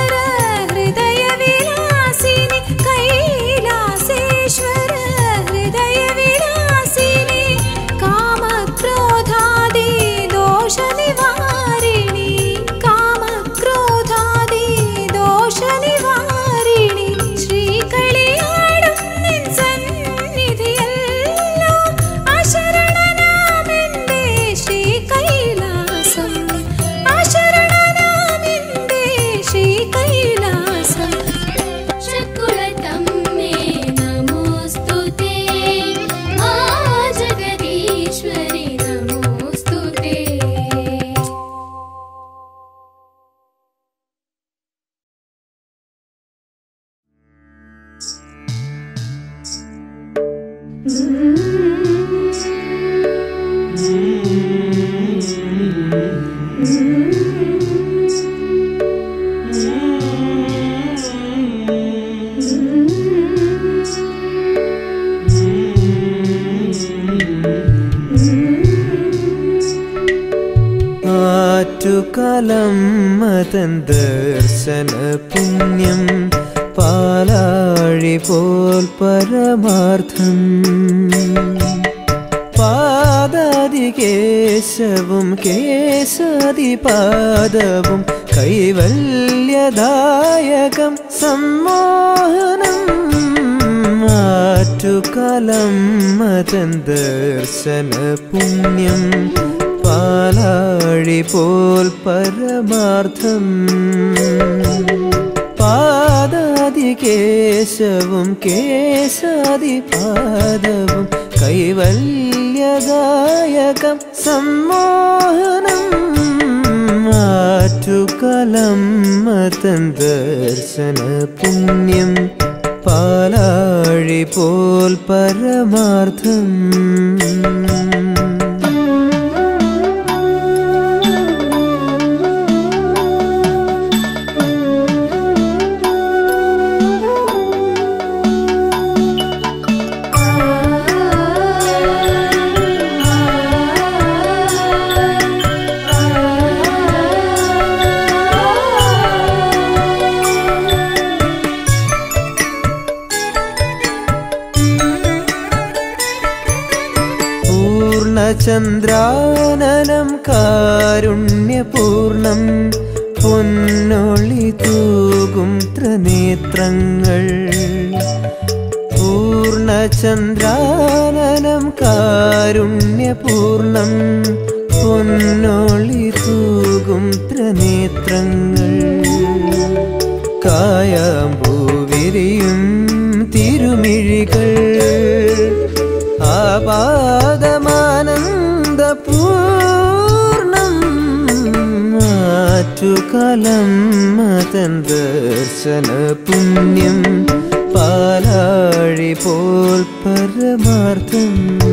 ഹൃദയവിലാസിനി കൈലാസേശ്വര ഹൃദയവിലാസിനി കാമക്രോധാദി ദോഷനിവാരിണി കാമക്രോധാദി ദോഷനിവാരിണി ശ്രീകളിയാടും നിൻ സന്നിധിയല്ലോ അശരണനാമെന്റെ ശ്രീ കൈലാസം അശരണനാമെന്റെ ശ്രീ കൈലാസം शकुलतम्मे नमोऽस्तु ते मा जगदीश्वरि नमोऽस्तु ते ആറ്റുകലം മതൻ ദർശന പുണ്യം പാലാഴി പോൽ പരമാർത്ഥം പാദാതി കേശവും കേശാതി പാദവും കൈവല്യദായകം സമ്മോഹനം ആറ്റുകലം മതൻ ദർശന പുണ്യം പാലാഴി പോൽ പരമാർത്ഥം പാദാതി കേശവും കേശാതി പാദവും കൈവല്യദായകം സമ്മോഹനം ആറ്റുകലം മതൻ ദർശന പുണ്യം പാലാഴി പോൽ പരമാർത്ഥം പൂർണ്ണചന്ദ്രാനനം കാരുണ്യപൂർണം പൊന്നൊളി തൂകും ത്രിനേത്രങ്ങൾ പൂർണ്ണചന്ദ്രാനനം കാരുണ്യപൂർണം പൊന്നൊളി തൂകും ത്രിനേത്രങ്ങൾ കായാമ്പൂവിരിയും തിരുമിഴികൾ ആപാദമാനന്ദപൂർണം ആറ്റുകാലം മതൻ ദർശന പുണ്യം പാലാഴി പോൽ പരമാർത്ഥം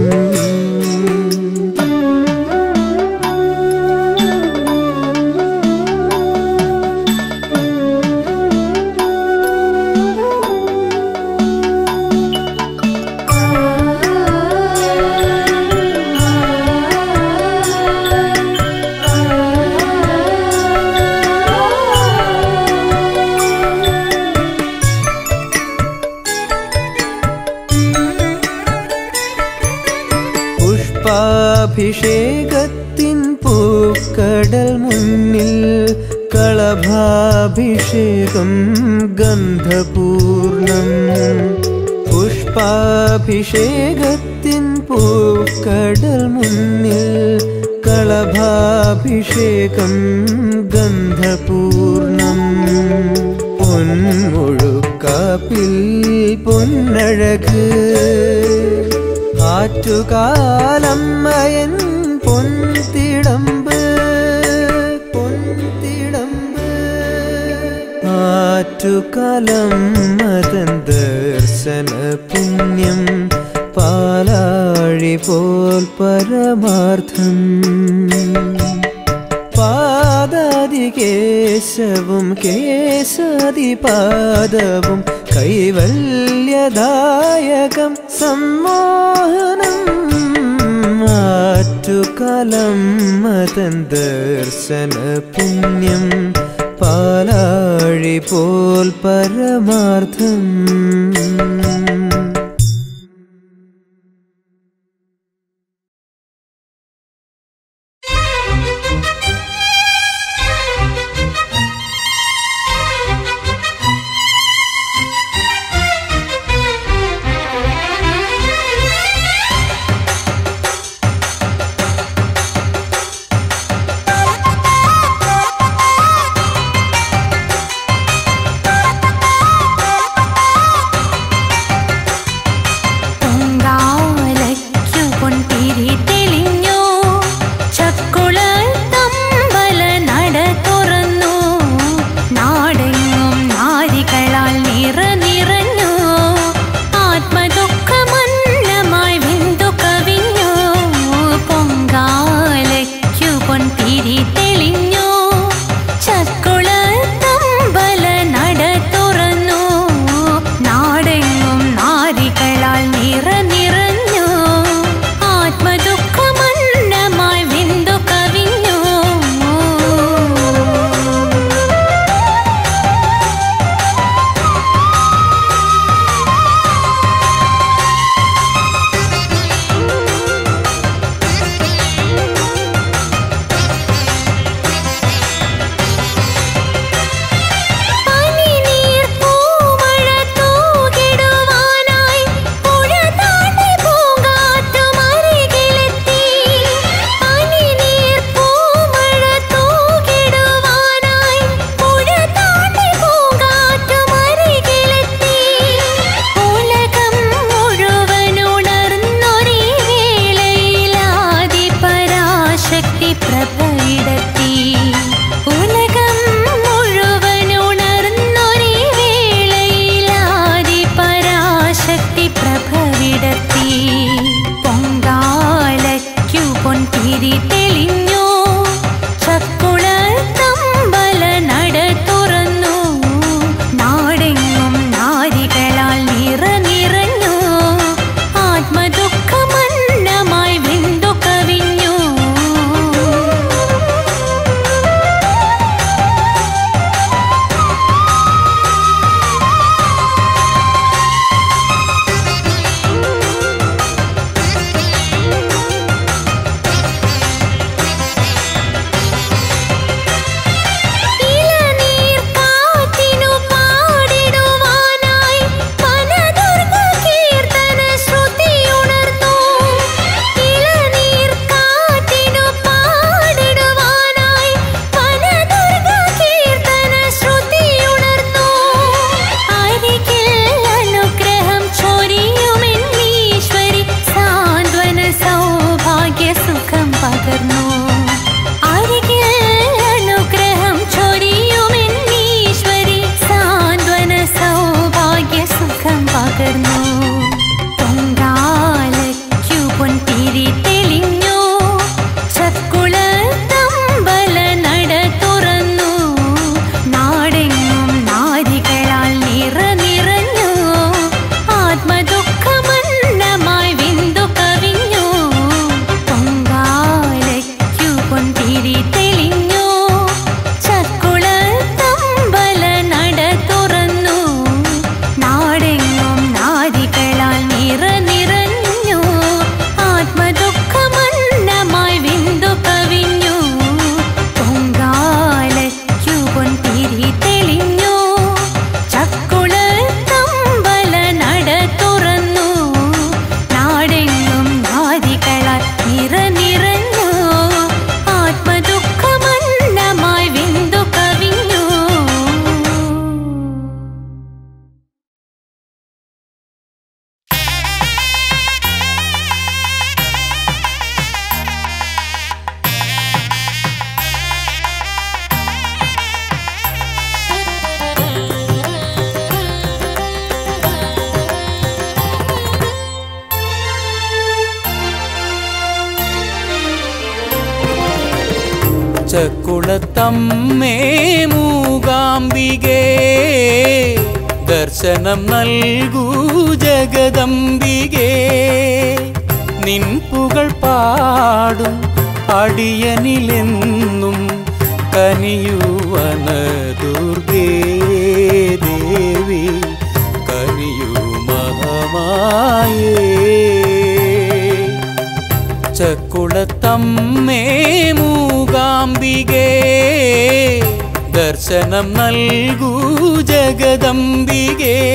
പുഷ്പാഭിഷേകത്തിൻ പൂക്കടൽ മുന്നിൽ കളഭാഭിഷേകം ഗന്ധപൂർണം പുഷ്പാഭിഷേകത്തിൻ പൂക്കടൽ മുന്നിൽ കളഭാഭിഷേകം ഗന്ധപൂർണം പൊന്മുഴുക്കാപ്പിൽ പൊന്നഴക് ആറ്റുകാലമ്മയൻ പൊൻതിടമ്പ് പൊൻതിടമ്പ് ആറ്റുകാലം മതൻ ദർശന പുണ്യം പാലാഴി പോൽ പരമാർത്ഥം പാദാതി കേശവും കേശാതി പാദവും കൈവല്യദായകം സമ്മോഹനം ആറ്റുകാലം മതൻ ദർശന പുണ്യം പാലാഴി പോൽ പരമാർത്ഥം പൊങ്കാലയ്ക്കു പൊൻതിരി തെളിഞ്ഞു ചക്കുളത്തമ്പല നട തുറന്നു നാടെങ്ങും നാരികളാൽ നിറ നിറഞ്ഞു ആത്മദുഃഖമന്നമായി വിന്തു കവിഞ്ഞു പൊങ്കാലയ്ക്കു പൊൻതിരി തെളിഞ്ഞു ചക്കുളത്തമ്പല നട തുറന്നു നാടെങ്ങും നാരികളാൽ നിറ നിറഞ്ഞു ആത്മദുഃഖമന്നമായി വിന്തു കവിഞ്ഞു പനിനീർ പൂമഴ തൂകിടുവാനായി പുഴ താണ്ടി പൂങ്കാറ്റുമരികിലെത്തി പനിനീർ പൂമഴ തൂകിടുവാനായി പുഴ താണ്ടി പൂങ്കാറ്റുമരികിലെത്തി ഉലകം മുഴുവനുണർന്നൊരീ വേളയിലാദി പരാശക്തി പ്രഭയിടത്തി ഉലകം മുഴുവനുണർന്നൊരീ വേളയിലാദി പരാശക്തി പ്രഭവിടത്തി പൊങ്കാലയ്ക്കു പൊൻതിരി തെളിഞ്ഞു ചക്കുളത്തമ്പല നട തുറന്നു നാടെങ്ങും നാരികളാൽ നിറ നിറഞ്ഞു ആത്മദുഃഖമന്നമായി വിന്തു കവിഞ്ഞു ഇളനീർ കാറ്റിനു പാടിടുവാനായി വനദുർഗ കീർത്തന ശ്രുതിയുണർന്നു ഇളനീർ കാറ്റിനു പാടിടുവാനായി വനദുർഗ കീർത്തന ശ്രുതിയുണർന്നു അരികിൽ അനുഗ്രഹം ചൊരിയുമെന്നീശ്വരി സാന്ത്വന സൗഭാഗ്യ സുഖം പകർന്നു അരികിൽ അനുഗ്രഹം ചൊരിയുമെന്നീശ്വരി സാന്ത്വന സൗഭാഗ്യ സുഖം പകർന്നു പൊങ്കാലയ്ക്കു പൊൻതിരി തെളിഞ്ഞു ചക്കുളത്തമ്പല നട തുറന്നു നാടെങ്ങും നാരികളാൽ നിറ നിറഞ്ഞു ആത്മദുഃഖമന്നമായി വിന്തു കവിഞ്ഞു പൊങ്കാലയ്ക്കു പൊൻതിരി തെളിഞ്ഞു ചക്കുളത്തമ്പല നട തുറന്നു നാടെങ്ങും നാരികളാൽ നിറ നിറഞ്ഞു ആത്മദുഃഖമന്നമായി വിന്തു കവിഞ്ഞു പൊങ്കാലയ്ക്കു പൊൻതിരി തെളിഞ്ഞു ചക്കുളത്തമ്പല നട തുറന്നു നാടെങ്ങും നാരികളാൽ നിറ നിറഞ്ഞു ആത്മദുഃഖമന്നമായി വിന്തു കവിഞ്ഞു ചക്കുളത്തമ്മേ മൂകാംബികേ ദർശനം നൽകൂ ജഗദംബികേ നിൻ പുകൾ പാടും അടിയനിലെന്നും കനിയുവന ദുർഗേ ദേവി കനിയു മഹമായേ ചക്കുളത്തമ്മേ മൂകാംബികേ ദർശനം നൽകൂ ജഗദംബികേ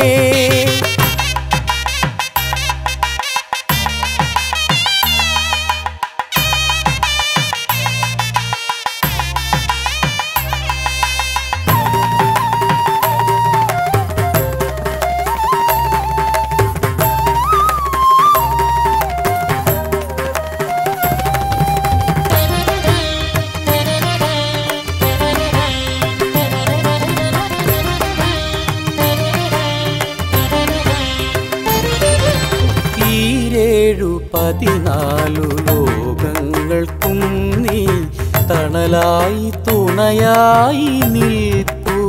ഈരേഴു പതിനാലു ലോകങ്ങൾക്കും നീ തണലായി തുണയായി നിൽപ്പൂ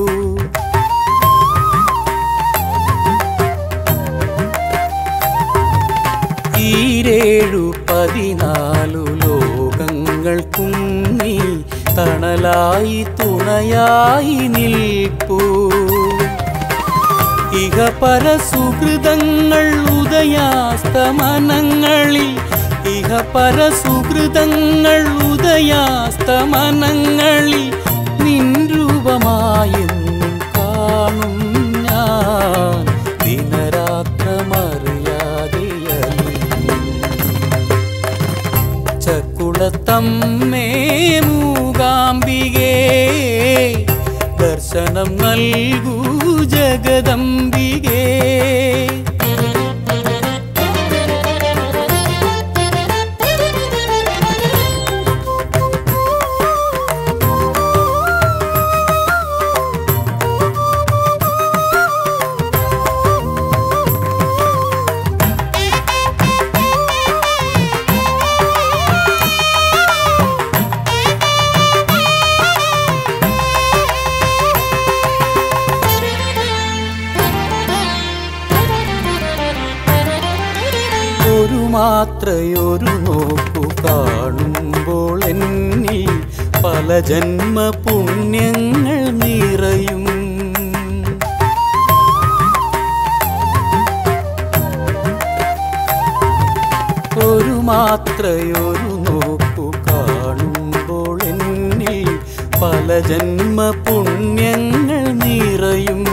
ഈരേഴു പതിനാലു ലോകങ്ങൾക്കും നീ തണലായി തുണയായി നിൽപ്പൂ ഇഹ പരസുഹൃതങ്ങൾ ഉദയാസ്തമനങ്ങളിൽ ഇഹ പരസുഹൃതങ്ങൾ ഉദയാസ്തമനങ്ങളിൽ നിൻ രൂപമായെന്നും കാണും ഞാൻ ദിനരാത്രമറിയാതെയലിയും ചക്കുളത്തമ്മേ മൂകാംബികേ ദർശനം നൽകൂ ജഗദംബികേ ഒരു മാത്രയൊരു നോക്കു കാണുമ്പോൾ എന്നിൽ പല ജന്മ പുണ്യങ്ങൾ നിറയും ഒരു മാത്രയൊരു നോക്കു കാണുമ്പോൾ എന്നിൽ പല ജന്മ പുണ്യങ്ങൾ നിറയും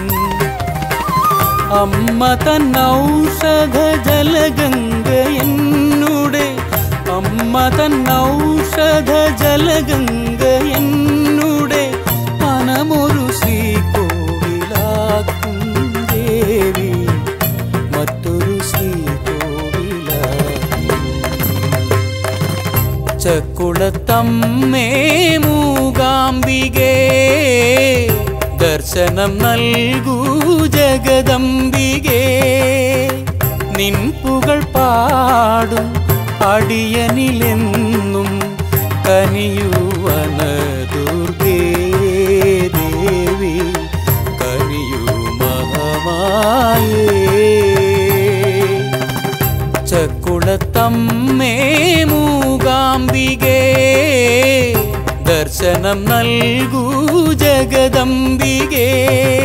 അമ്മ തന്നൗഷധ ജലഗംഗ എന്നുടെ അമ്മ തന്നൗഷധ ജലഗംഗ എന്നുടെ മനമൊരു ശ്രീകോവിലാക്കും ദേവി മറ്റൊരു ശ്രീകോവിലാക്കും ചക്കുളത്തമ്മേ മൂകാംബികേ ദർശനം നൽകൂ ജഗദംബികേ നിൻ പുകൾ പാടും അടിയനിലെന്നും കനിയുവന ദുർഗേ ദേവി കനിയു മഹമായേ ചക്കുളത്തമ്മേ മൂകാംബികേ ദർശനം നൽകൂ ജഗദംബികേ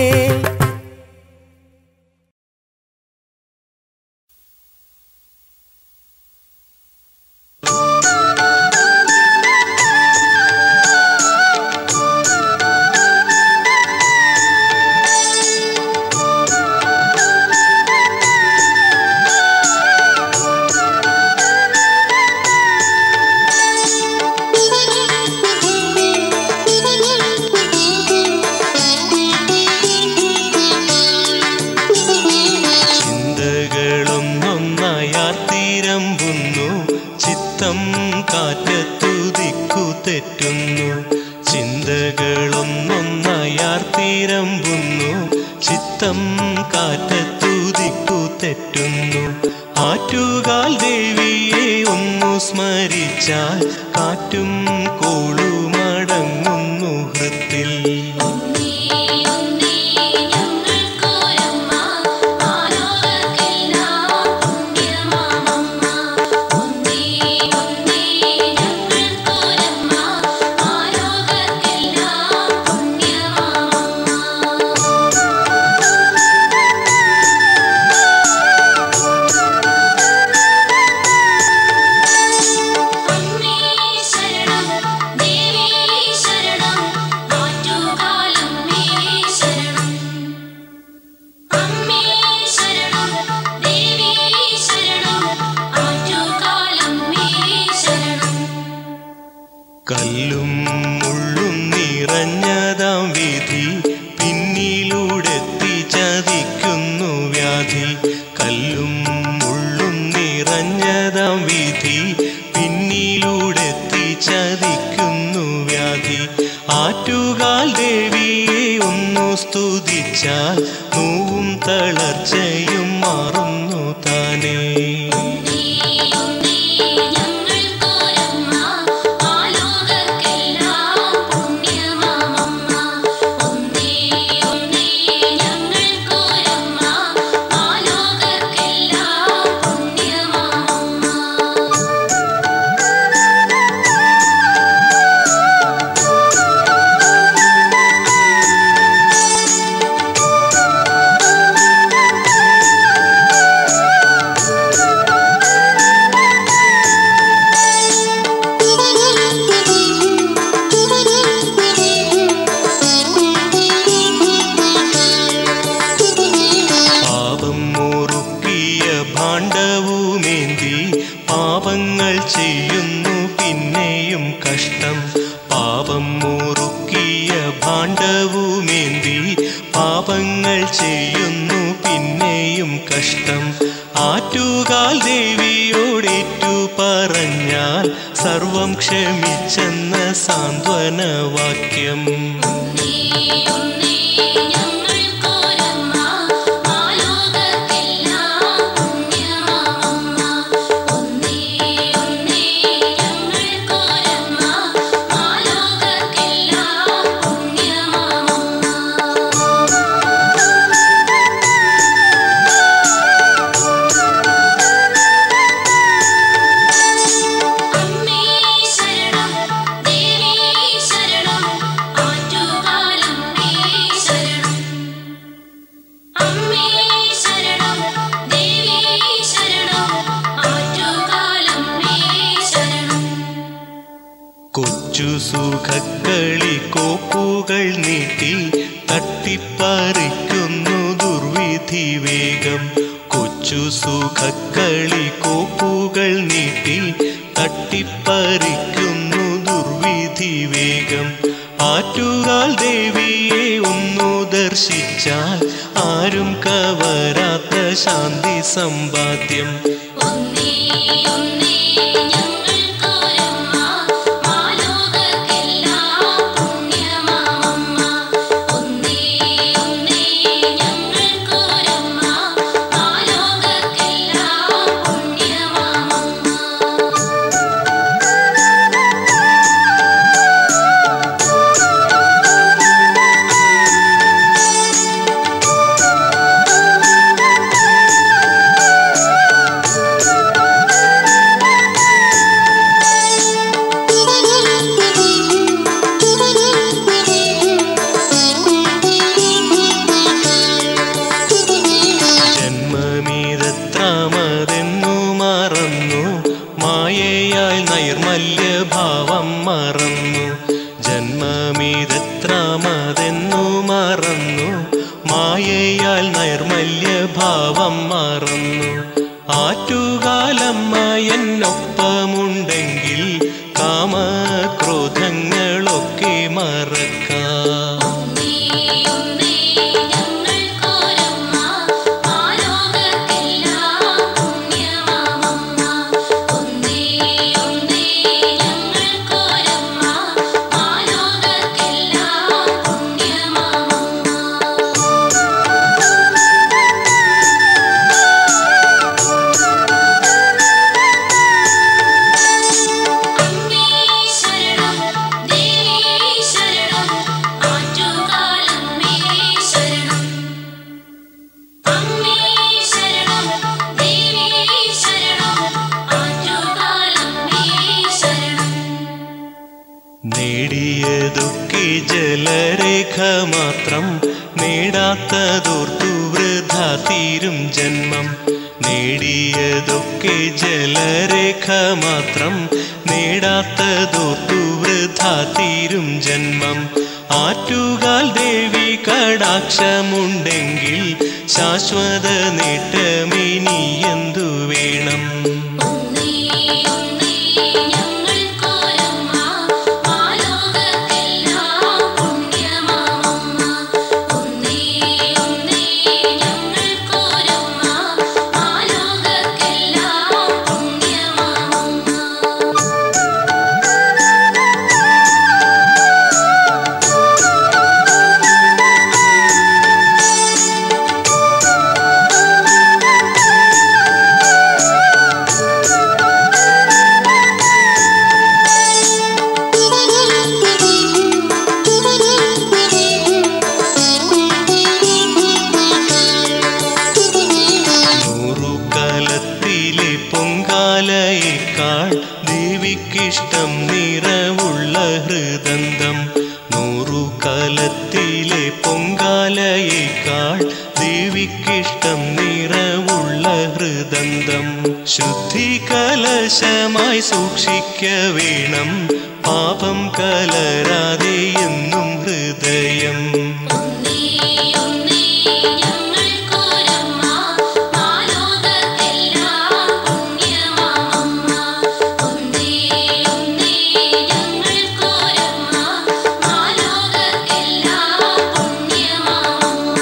ചിന്തകളൊന്നൊന്നായാത്തിരമ്പുന്നു ചിത്തം കാറ്റത്തു ദിക്കു തെറ്റുന്നു ചിന്തകളൊന്നൊന്നായാർത്തിരമ്പുന്നു ചിത്തം കാറ്റത്തു ദിക്കു തെറ്റുന്നു ആറ്റുകാൽ ദേവിയെ ഒന്നു സ്മരിച്ചാൽ കാറ്റും കോളുമടങ്ങുന്നു ഹൃത്തിൽ ഒന്നേ ഒന്നേ ഞങ്ങൾക്കൊരമ്മ ആലോകർക്കെല്ലാം പുണ്യമാമമ്മ ഒന്നേ ഒന്നേ ഞങ്ങൾക്കൊരമ്മ ആലോകർക്കെല്ലാം സ്തുതിച്ചാൽ നോവും തളർച്ചയും മാറുന്നു താനേ ഉണ്ണി ഉണ്ണി ഞങ്ങൾക്കൊരമ്മ ആലോകർക്കെല്ലാം പുണ്യമാമമ്മ ഉണ്ണി ഉണ്ണി ഞങ്ങൾക്കൊരമ്മ ആലോകർക്കെല്ലാം പുണ്യമാമമ്മ പാപം മുറുക്കിയ ഭാണ്ഡവുമേന്തി പാപങ്ങൾ ചെയ്യുന്നു പിന്നെയും കഷ്ടം പാപം മുറുക്കിയ ഭാണ്ഡവുമേന്തി പാപങ്ങൾ ചെയ്യുന്നു പിന്നെയും കഷ്ടം ആറ്റുകാൽ ദേവിയോടേറ്റു പറഞ്ഞാൽ സർവം ക്ഷമിച്ചെന്ന സാന്ത്വനവാക്യം ഉണ്ണി ഉണ്ണി ഞങ്ങൾക്കൊരമ്മ ആലോകർക്കെല്ലാം പുണ്യമാമമ്മ ഉണ്ണി ഉണ്ണി ഞങ്ങൾക്കൊരമ്മ ആലോകർക്കെല്ലാം പുണ്യമാമമ്മ അമ്മേ ശരണം ദേവി ശരണം ആറ്റുകാലമ്മേ ശരണം അമ്മേ ശരണം ദേവി ശരണം ആറ്റുകാലമ്മേ ശരണം കൊച്ചു സുഖക്കളി കോപ്പുകൾ നീട്ടി തട്ടിപ്പറിക്കുന്നു ദുർവിധി വേഗം കൊച്ചു സുഖക്കളി കോപ്പുകൾ നീട്ടി തട്ടിപ്പറിക്കുന്നു ദുർവിധി വേഗം ആറ്റുകാൽ ദേവിയെ ഒന്നു ദർശിച്ചാൽ ആരും കവരാത്ത ശാന്തി സമ്പാദ്യം ഉണ്ണി ഉണ്ണി ഞങ്ങൾക്കൊരമ്മ ആലോകർക്കെല്ലാം പുണ്യമാമമ്മ ഉണ്ണി ഉണ്ണി ഞങ്ങൾക്കൊരമ്മ ആലോകർക്കെല്ലാം പുണ്യമാമമ്മ ജന്മമീതത്രാമതെന്നു മറന്നു മായയാൽ നൈർമല്യഭാവം മറന്നു ജന്മമീതത്രാമതെന്നു മറന്നു മായയാൽ നൈർമല്യഭാവം മറന്നു ആറ്റുകാലമ്മ എന്നൊപ്പമുണ്ടെങ്കിൽ കാമക്രോധങ്ങളൊക്കെ മറക്കാം ഉണ്ണി ഉണ്ണി ഞങ്ങൾക്കൊരമ്മ ആലോകർക്കെല്ലാം പുണ്യമാമമ്മ ഉണ്ണി ഉണ്ണി ഞങ്ങൾക്കൊരമ്മ ആലോകർക്കെല്ലാം പുണ്യമാമമ്മ അമ്മേ ശരണം ദേവി ശരണം ആറ്റുകാലമ്മേ ശരണം അമ്മേ ശരണം ദേവി ശരണം ആറ്റുകാലമ്മേ ശരണം നേടിയതൊക്കെ ജലരേഖ മാത്രം നേടാത്തതോർത്തു വൃഥ തീരും ജന്മം നേടിയതൊക്കെ ജലരേഖ മാത്രം നേടാത്തതോർത്തു വൃഥ തീരും ജന്മം ആറ്റുകാൽ ദേവി കടാക്ഷമുണ്ടെങ്കിൽ ശാശ്വത നേട്ടമിനി എന്തു വേണം ഉണ്ണി ഉണ്ണി ഞങ്ങൾക്കൊരമ്മ ആലോകർക്കെല്ലാം പുണ്യമാമമ്മ ഉണ്ണി ഉണ്ണി ഞങ്ങൾക്കൊരമ്മ ആലോകർക്കെല്ലാം പുണ്യമാമമ്മ ും ദേവിക്കിഷ്ടം നിറവുള്ള ഹൃദന്തം നൂറു കലത്തിലെ പൊങ്കാലയേക്കാൾ ദേവിക്കിഷ്ടം നിറവുള്ള ഹൃദന്തം ശുദ്ധി കലശമായി സൂക്ഷിക്ക വേണം പാപം കലരാതെ എന്നും ഹൃദയം ഒന്നേ ഒന്നേ ഞങ്ങൾക്കൊരമ്മ മാലോകത്തെല്ലാം പുണ്യമാമമ്മ ഒന്നേ ഒന്നേ ഞങ്ങൾക്കൊരമ്മ മാലോകത്തെല്ലാം പുണ്യമാമമ്മ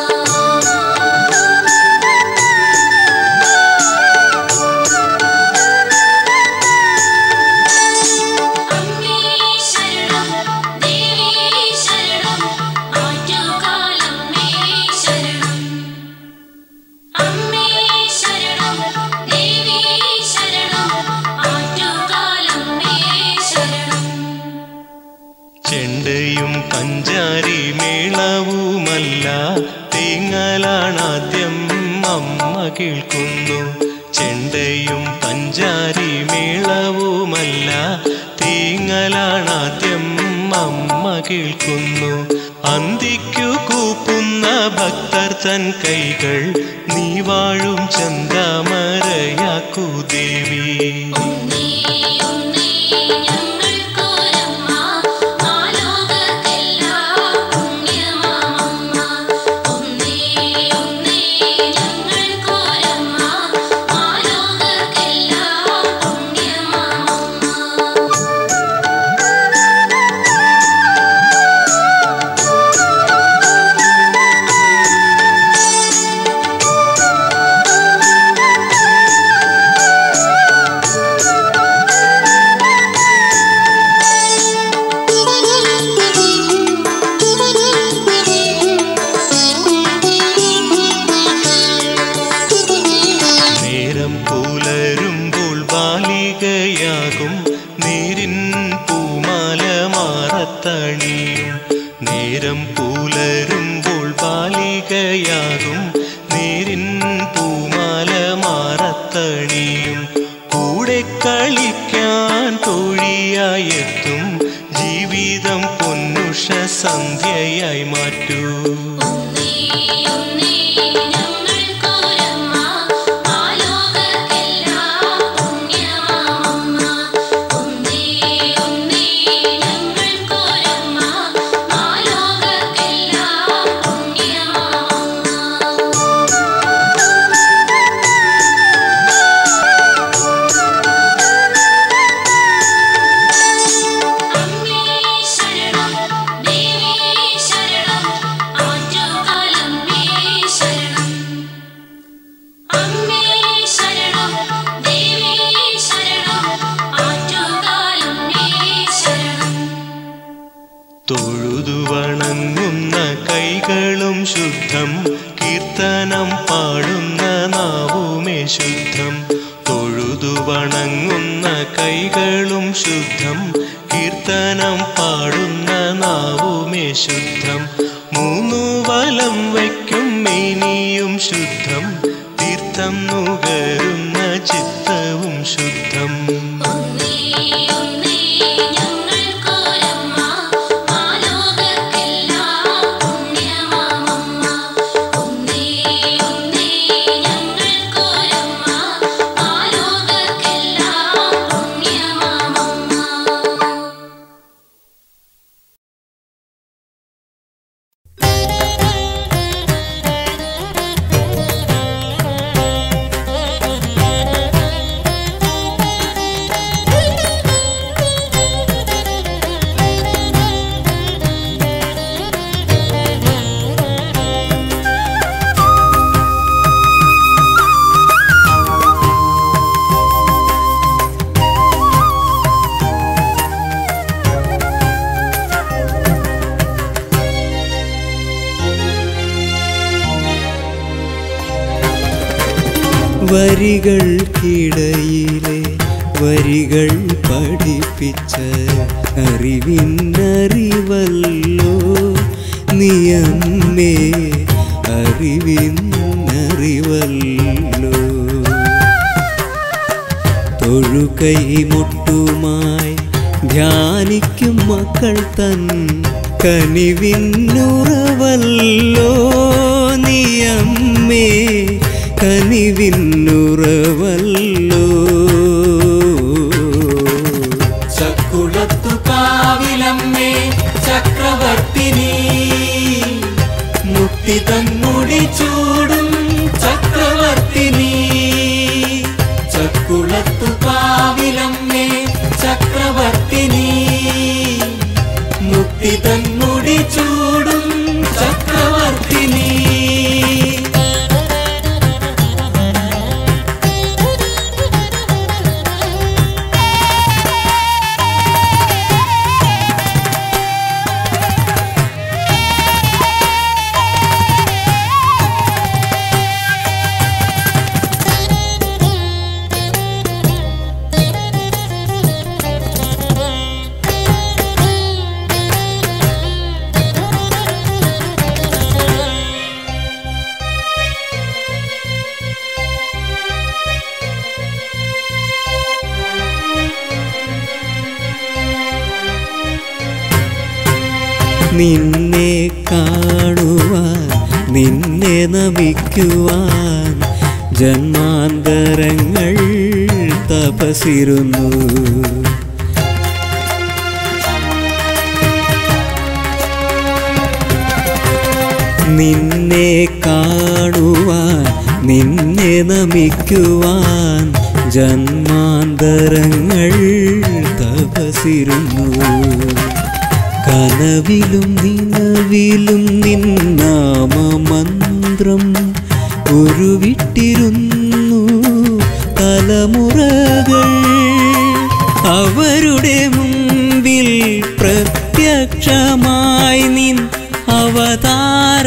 അമ്മേ ശരണം ദേവി ശരണം ആറ്റുകാലമ്മേ ശരണം അമ്മേ ശരണം ദേവി ശരണം ആറ്റുകാലമ്മേ ശരണം ചെണ്ടയും പഞ്ചാരി മേളവുമല്ല തേങ്ങലാണാദ്യം അമ്മ കേൾക്കുന്നു ചെണ്ടയും പഞ്ചാരി മേളവുമല്ല തേങ്ങലാണാദ്യം അമ്മ കേൾക്കുന്നു അന്തിക്കു കൂപ്പുന്ന ഭക്തർ തൻ കൈകൾ നീ വാഴും ചന്താമരയാക്കൂ ദേവി ഒന്നേ ഒന്നേ ഞങ്ങൾക്കൊരമ്മ മാലോകത്തെല്ലാം പുണ്യമാമമ്മ ഒന്നേ ഒന്നേ ഞങ്ങൾക്കൊരമ്മ മാലോകത്തെല്ലാം പുണ്യമാമമ്മ നേരം പുലരുമ്പോൾ ബാലികയാകും നേരിൻ പൂമാല മാറത്തണിയും നേരം പുലരുമ്പോൾ ബാലികയാകും നേരിൻ പൂമാല മാറത്തണിയും കൂടെ കളിക്കാൻ തോഴിയായെത്തും ജീവിതം പൊന്നുഷ സന്ധ്യയായി മാറ്റൂ ഒന്നേ ഒന്നേ ഞങ്ങൾക്കൊരമ്മ മാലോകത്തെല്ലാം പുണ്യമാമമ്മ ഒന്നേ ഒന്നേ ഞങ്ങൾക്കൊരമ്മ മാലോകത്തെല്ലാം പുണ്യമാമമ്മ അമ്മേ ശരണം ദേവി ശരണം ആറ്റുകാലമ്മേ ശരണം അമ്മേ ശരണം ദേവി ശരണം ആറ്റുകാലമ്മേ ശരണം തൊഴുതു വണങ്ങുന്ന കൈകളും ശുദ്ധം കീർത്തനം പാടുന്ന നാവുമേ ശുദ്ധം തൊഴുതു വണങ്ങുന്ന കൈകളും ശുദ്ധം കീർത്തനം പാടുന്ന നാവുമേ ശുദ്ധം മൂന്നു വലം വയ്ക്കും മേനിയും ശുദ്ധം തീർത്ഥം നുകരുന്ന ചിത്തവും ശുദ്ധം ഒന്നേ ഒന്നേ ഞങ്ങൾക്കൊരമ്മ മാലോകത്തെല്ലാം പുണ്യമാമമ്മ ഒന്നേ ഒന്നേ ഞങ്ങൾക്കൊരമ്മ മാലോകത്തെല്ലാം പുണ്യമാമമ്മ വരികൾക്കിടയിലെ വരികൾ പഠിപ്പിച്ച അറിവിന്നറിവല്ലോ നീയമ്മേ അറിവിന്നറിവല്ലോ തൊഴുകൈ മുട്ടുമായി ധ്യാനിക്കും മക്കൾ തൻ കനിവിന്നുറവല്ലോ നീയമ്മേ കനിവിന്നുറവല്ലോ ചക്കുളത്തു കാവിലമ്മേ ചക്രവർത്തിനി മുക്തി തന്നുടി ചൂടും ചക്രവർത്തിനി ചക്കുളത്തു കാവിലമ്മേ ചക്രവർത്തിനി മുക്തി തന്നുടി ചൂടും ചക്രവർത്തിനി നിന്നെ കാണുവാൻ നിന്നെ നമിക്കുവാൻ ജന്മാന്തരങ്ങൾ തപസിരുന്നു നിന്നെ കാണുവാൻ നിന്നെ നമിക്കുവാൻ ജന്മാന്തരങ്ങൾ തപസിരുന്നു കനവിലും നിലവിലും നിന്നാമമന്ത്രം ഉരുവിട്ടിരുന്നു തലമുറകൾ അവരുടെ മുമ്പിൽ പ്രത്യക്ഷമായി നിൻ അവതാര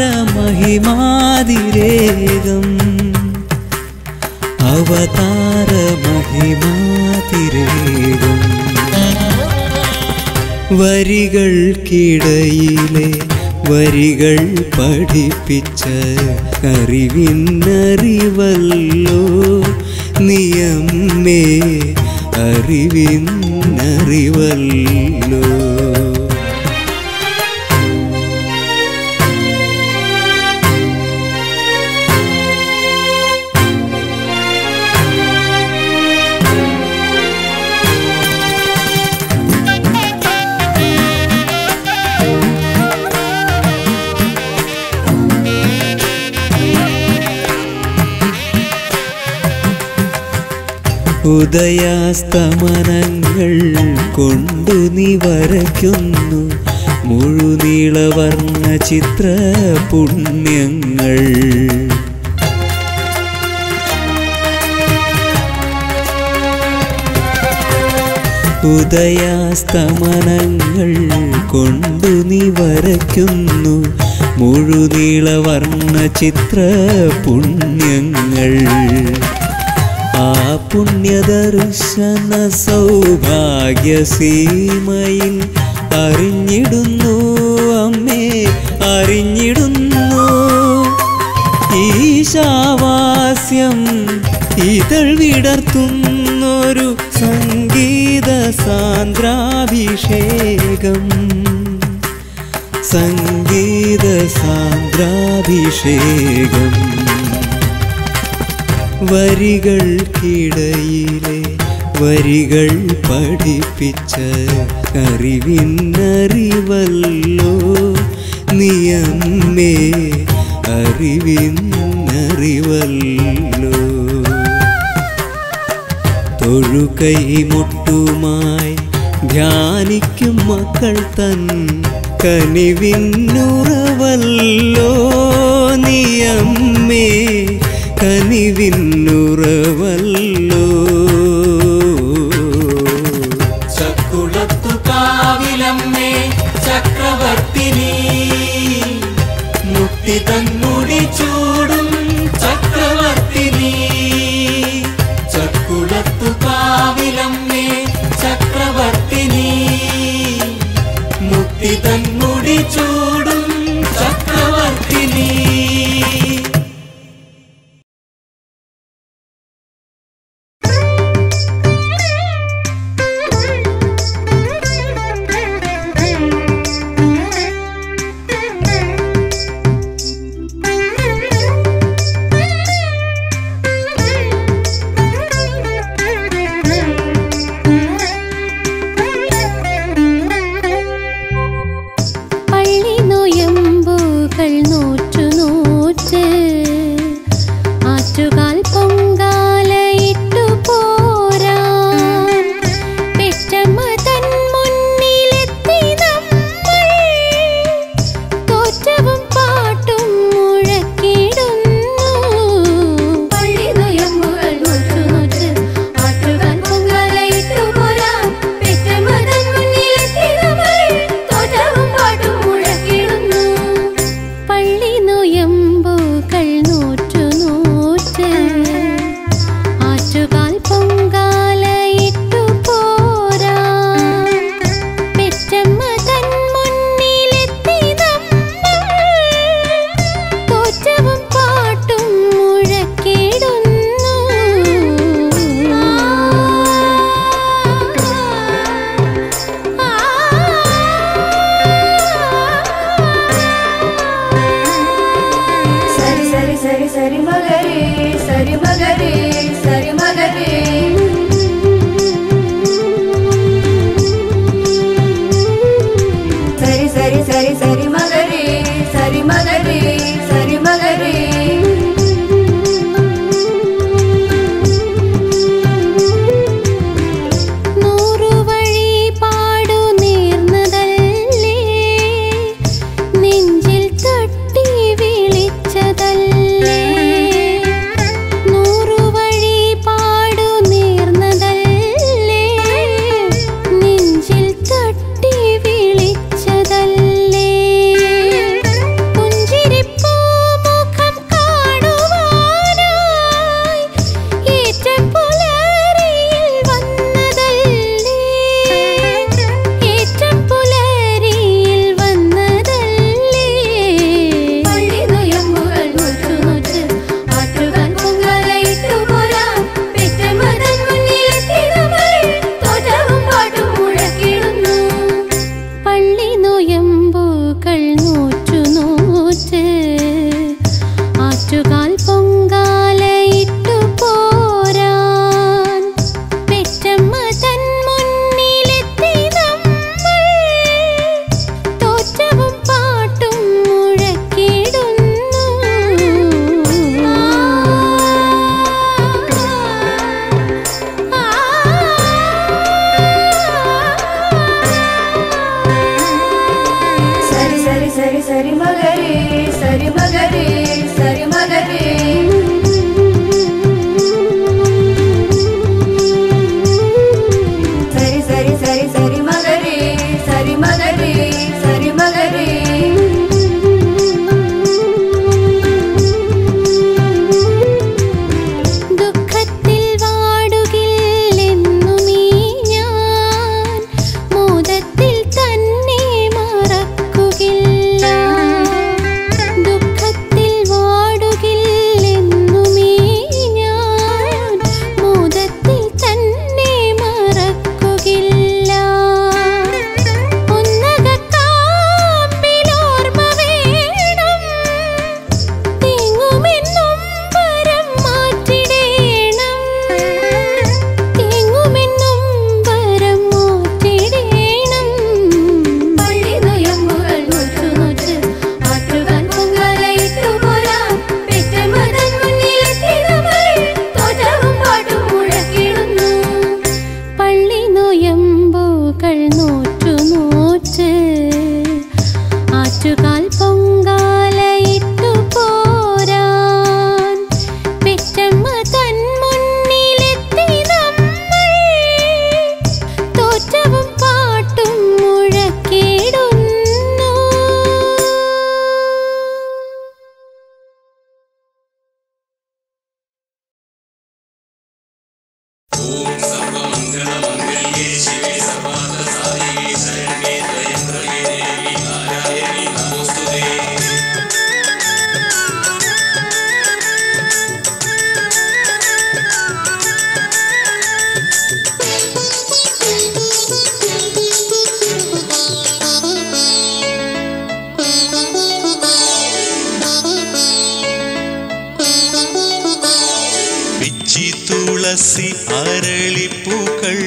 മഹിമാതിരേകം അവതാര മഹിമാതിരേകം വരികൾക്കിടയിലെ വരികൾ പഠിപ്പിച്ച അറിവിന്നറിവല്ലോ നിയമ്മേ അറിവിന്നറിവല്ലോ ഉദയാസ്തമനങ്ങൾ കൊണ്ടു നീ വരയ്ക്കുന്നു മുഴുനീളവർണ്ണ ചിത്ര പുണ്യങ്ങൾ ഉദയാസ്തമനങ്ങൾ കൊണ്ടു നീ വരയ്ക്കുന്നു മുഴുനീളവർണ്ണ ചിത്ര പുണ്യങ്ങൾ ആ പുണ്യദർശന സൗഭാഗ്യസീമയിൽ അറിഞ്ഞിടുന്നു അമ്മേ അറിഞ്ഞിടുന്നു ഈശാവാസ്യം ഇതൾ വിടർത്തുന്നൊരു സംഗീത സാന്ദ്രാഭിഷേകം സംഗീത സാന്ദ്രാഭിഷേകം വരികൾക്കിടയിലെ വരികൾ പഠിപ്പിച്ച അറിവിന്നറിവല്ലോ നിയമ്മേ അറിവിന്നറിവല്ലോ തൊഴുകൈമുട്ടുമായി ധ്യാനിക്കും മക്കൾ തൻ കനിവിന്നുറവല്ലോ നീയമ്മേ കനിവിന്നുറവല്ലോ ചക്കുളത്തു കാവിലമ്മേ ചക്രവർത്തിനി മുക്തി തന്നുടി ചൂടും ചക്രവർത്തിനി ചക്കുളത്തു കാവിലമ്മേ ചക്രവർത്തിനി മുക്തി തന്നുടി ചൂടും ചക്രവർത്തിനി Thank you. సరి సరి మగరి సరి మగరి సరి మగరి సరి సరి సరి సరి మగరి సరి మగరి సరి మగరి നൂറു വഴി പാടു നേർന്നതല്ലേ നെഞ്ചിൽ തട്ടി വിളിച്ചതല്ലേ നൂറു വഴി പാടു നേർന്നതല്ലേ നെഞ്ചിൽ തട്ടി വിളിച്ചതല്ലേ പുഞ്ചിരിപ്പൂ മുഖം കാണുവാനായി ഏറ്റപ്പുലരിയിൽ വന്നതല്ലേ ഏറ്റപ്പുലരിയിൽ വന്നതല്ലേ പള്ളി നുയമ്പുകൾ നൂറ്റു നൂറ്റ് ആറ്റുകാൽ പൊങ്കാലയിട്ടു പോരാം പെറ്റമതൻ മുന്നിലെത്തിയതുമായി തോറ്റവും പാട്ടും മുഴക്കിടുന്നു പള്ളി നോയമ്പുകൾ നൂറ്റു നൂറ്റ് ആറ്റുകാൽ പൊങ്കാലയിട്ടു പോരാൻ പെറ്റമ്മ തൻ മുന്നിലെത്തി നമ്മൾ തോറ്റവും പാട്ടും മുഴക്കിടുന്നു సరి సరి సరి సరి మగరి సరి మగరి సరి మగరి సరి సరి సరి సరి మగరి సరి మగరి సరి మగరి ദുഃഖത്തിൽ വാടുകില്ലെന്നുമീ ഞാൻ മോദത്തിൽ തന്നെ മറക്കുകില്ല ദുഃഖത്തിൽ വാടുകില്ലെന്നുമീ ഞാൻ മോദത്തിൽ തന്നെ മറക്കുകില്ല ഒന്നകക്കാമ്പിലോർമ്മ വേണം തേങ്ങുമെന്നും വരം മാറ്റിടേണം തേങ്ങുമെന്നും വരം മാറ്റിടേണം പള്ളി നുയമ്പുകൾ നൂറ്റു നൂറ്റ് ആറ്റുകാൽ പൊങ്കാലയിട്ടു പോരാം പെറ്റമതൻ മുന്നിലെത്തിയതുമായി തോറ്റവും പാട്ടും മുഴക്കിടുന്നു പള്ളി നോയമ്പുകൾ നോറ്റു നോറ്റ് ആറ്റുകാൽ പൊങ്കാലയിട്ടു പോരാൻ പെറ്റമ്മ തൻ മുന്നിലെത്തി നമ്മൾ തോറ്റവും പാട്ടും മുഴക്കിടുന്നു പിച്ചി തുളസി അരളിപ്പൂക്കൾ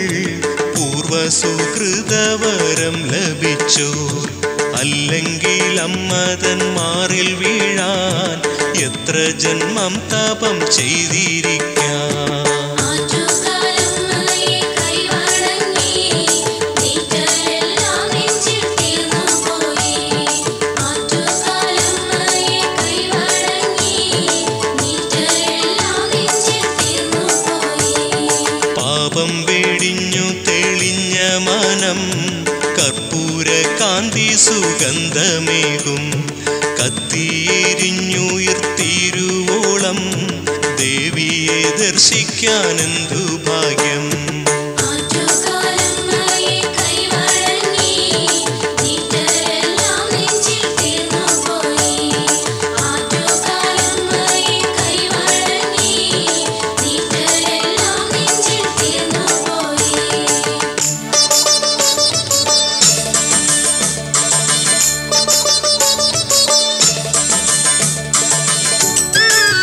പൂർവസുഹൃതവരം ലഭിച്ചോ അല്ലെങ്കിൽ അമ്മതൻ മാറിൽ വീഴാൻ എത്ര ജന്മം തപം ചെയ്തിരിക്കാം ആറ്റുകാലമ്മയെ കൈവണങ്ങി നീറ്റലെല്ലാം നെഞ്ചിൽ തീർന്നു പോയി ആറ്റുകാലമ്മയെ കൈവണങ്ങി നീറ്റലെല്ലാം നെഞ്ചിൽ തീർന്നു പോയി പാപം വെടിഞ്ഞു തെളിഞ്ഞ മനം കർപ്പൂര കാന്തി സുഗന്ധമേകും കത്തിയെരിഞ്ഞുയർത്തിരുവോളം ദേവിയെ ദർശിക്കാനെന്തു ഭാഗ്യം ആറ്റുകാലമ്മയെ കൈവണങ്ങി നീറ്റലെല്ലാം നെഞ്ചിൽ തീർന്നു പോയി ആറ്റുകാലമ്മയെ കൈവണങ്ങി നീറ്റലെല്ലാം നെഞ്ചിൽ തീർന്നു പോയി ആ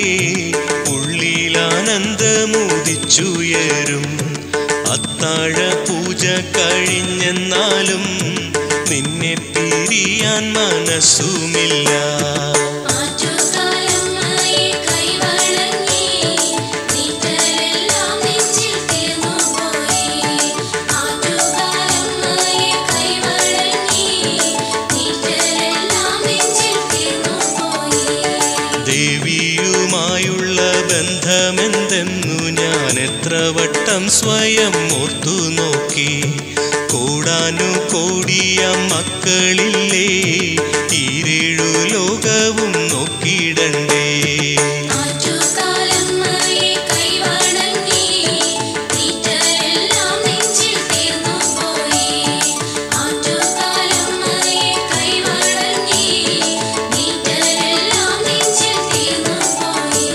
ഉള്ളിലാനന്ദമുദിച്ചുയരും അത്താഴ പൂജ കഴിഞ്ഞെന്നാലും നിന്നെ പിരിയാൻ മനസ്സുമില്ല ആറ്റുകാലമ്മയെ കൈവണങ്ങി നീറ്റലെല്ലാം നെഞ്ചിൽ തീർന്നുപോയി ആറ്റുകാലമ്മയെ കൈവണങ്ങി നീറ്റലെല്ലാം നെഞ്ചിൽ തീർന്നുപോയി ദേവിയുമായുള്ള ബന്ധമെന്തെന്നു ഞാൻ എത്ര വട്ടം സ്വയം ഓർത്തു നോക്കി കൂടാനു കോടിയ മക്കളില്ലേ ഈരേഴു ലോകവും നോക്കിയിടണ്ടേ ആറ്റുകാലമ്മയെ കൈവണങ്ങി നീറ്റലെല്ലാം നെഞ്ചിൽ തീർന്നുപോയി ആറ്റുകാലമ്മയെ കൈവണങ്ങി നീറ്റലെല്ലാം നെഞ്ചിൽ തീർന്നുപോയി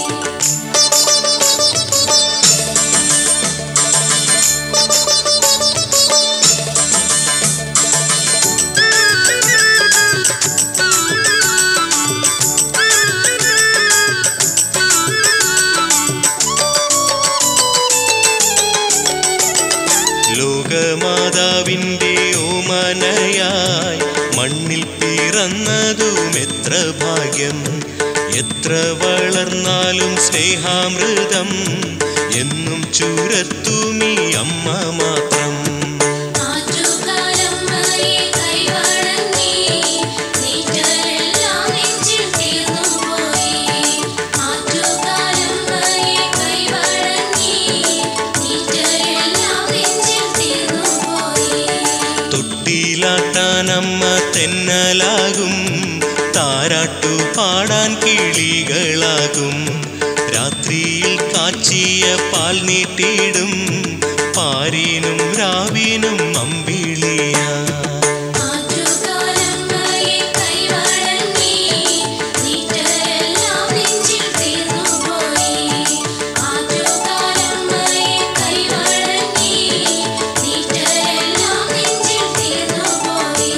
ലോകമാതാവിൻ്റെ ഓമനയായി മണ്ണിൽ പിറന്നതും എത്ര ഭാഗ്യം എത്ര വളർന്നാലും സ്നേഹാമൃതം എന്നും ചുരത്തുമീ അമ്മ മാത്രം ആറ്റുകാലമ്മയെ കൈവണങ്ങി നീറ്റലെല്ലാം നെഞ്ചിൽ തീർന്നുപോയി ആറ്റുകാലമ്മയെ കൈവണങ്ങി നീറ്റലെല്ലാം നെഞ്ചിൽ തീർന്നുപോയി തൊട്ടിലാട്ടാൻ അമ്മ തെന്നലാകും താരാട്ടു പാടാൻ കിളികളാകും രാത്രിയിൽ കാച്ചിയ പാൽ നീട്ടിയിടും പാരിനും രാവിനും അമ്പിളിയാ ആറ്റുകാലമ്മയെ കൈവണങ്ങി നീറ്റലെല്ലാം നെഞ്ചിൽ തീർന്നുപോയി ആറ്റുകാലമ്മയെ കൈവണങ്ങി നീറ്റലെല്ലാം നെഞ്ചിൽ തീർന്നുപോയി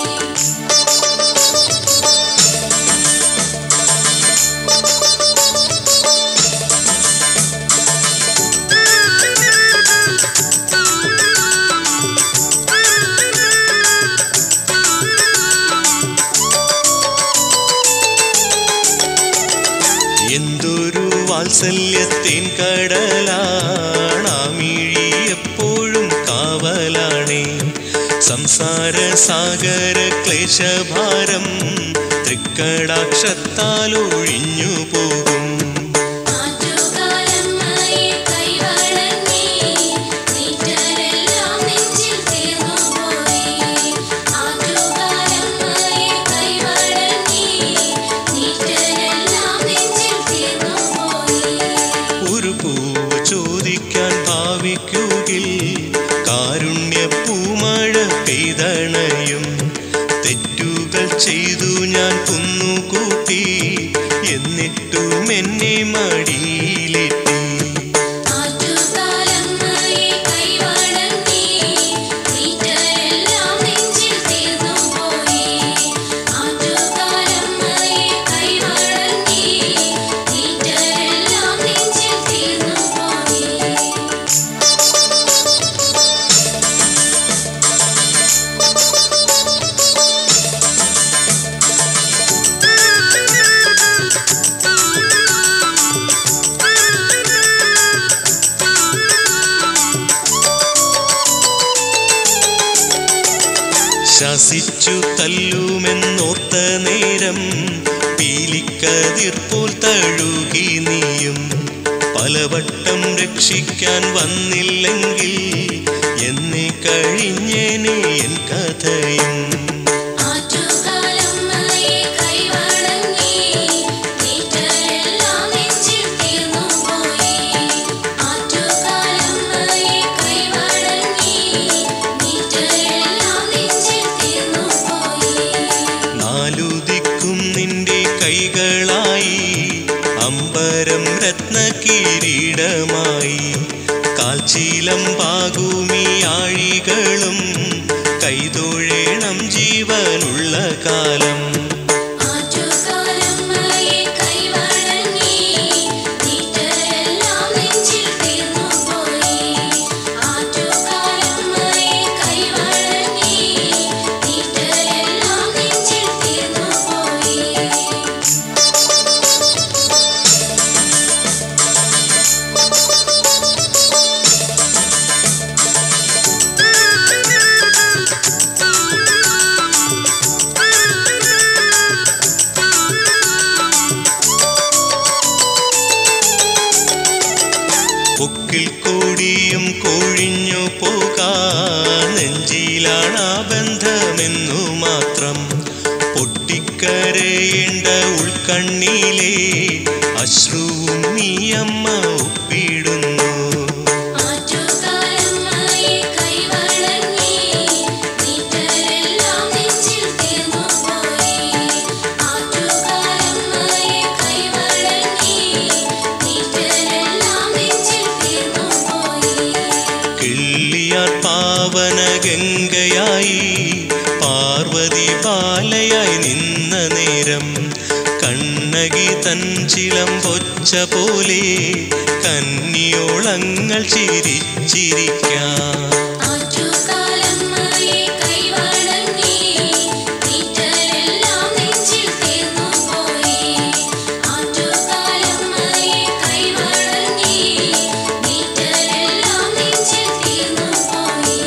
എന്തൊരു വാത്സല്യത്തിൻ കടലാണാമിഴി എപ്പോഴും കാവലാണേ സംസാര സാഗര ക്ലേശഭാരം തൃക്കടാക്ഷത്താൽ ഒഴിഞ്ഞു പോകും ആറ്റുകാലമ്മയെ കൈവണങ്ങി നീറ്റലെല്ലാം നെഞ്ചിൽ തീർന്നുപോയി ആറ്റുകാലമ്മയെ കൈവണങ്ങി നീറ്റലെല്ലാം നെഞ്ചിൽ തീർന്നുപോയി ഒരു പൂവ് ചോദിക്കാൻ ഭാവിക്കുകിൽ കാരുണ്യ പൂമഴ പെയ്തണയും തെറ്റുകൾ ചെയ്തു ഞാൻ കുന്നുകൂട്ടി എന്നിട്ടും എന്നെ മടിയിലെത്തി ആറ്റുകാലമ്മയെ കൈവണങ്ങി നീറ്റലെല്ലാം നെഞ്ചിൽ തീർന്നുപോയി ആറ്റുകാലമ്മയെ കൈവണങ്ങി നീറ്റലെല്ലാം നെഞ്ചിൽ തീർന്നുപോയി ശാസിച്ചു തല്ലുമെന്നോർത്ത നേരം പീലിക്കതിർ പോൽ തഴുകി നീയും പലവട്ടം രക്ഷിക്കാൻ വന്നില്ലെങ്കിൽ എന്നെ കഴിഞ്ഞേനെ എൻ കഥയും ആറ്റുകാലമ്മയെ കൈവണങ്ങി നീറ്റലെല്ലാം നെഞ്ചിൽ തീർന്നുപോയി ആറ്റുകാലമ്മയെ കൈവണങ്ങി നീറ്റലെല്ലാം നെഞ്ചിൽ തീർന്നുപോയി നാലു ദിക്കും നിന്റെ കൈകളായി അമ്പരം രത്ന കിരീടമായി കാൽച്ചീലം പാകുമി ആഴികളും കൈതൊഴേണം ജീവനുള്ള കാലം ആറ്റുകാലമ്മയെ കൈവണങ്ങി മൂക്കിൽ കൂടിയും കൊഴിഞ്ഞു പോകാ നെഞ്ചിലാണ് ആ ബന്ധമെന്നു മാത്രം പൊട്ടിക്കരയേണ്ട ഉൾക്കണ്ണിയിലെ അശ്രുവും നീയമ്മ ഒപ്പിടുന്നു ആറ്റുകാലമ്മയെ കൈവണങ്ങി നീറ്റരെല്ലാം നെഞ്ചിൽ തീർന്നു പോയി ആറ്റുകാലമ്മയെ കൈവണങ്ങി നീറ്റരെല്ലാം നെഞ്ചിൽ തീർന്നു പോയി കിള്ളിയാർ പാവന ഗംഗയായി പാർവതി ബാലയായി നിന്ന നേരം കണ്ണകി തഞ്ചിലം പൊച്ച പോലെ കന്നിയോളങ്ങൾ ചിരിച്ചിരിക്കാം ആറ്റുകാലമ്മയെ കൈവണങ്ങി നീറ്റരെല്ലാം നെഞ്ചിൽ തീർന്നു പോയി ആറ്റുകാലമ്മയെ കൈവണങ്ങി നീറ്റരെല്ലാം നെഞ്ചിൽ തീർന്നു പോയി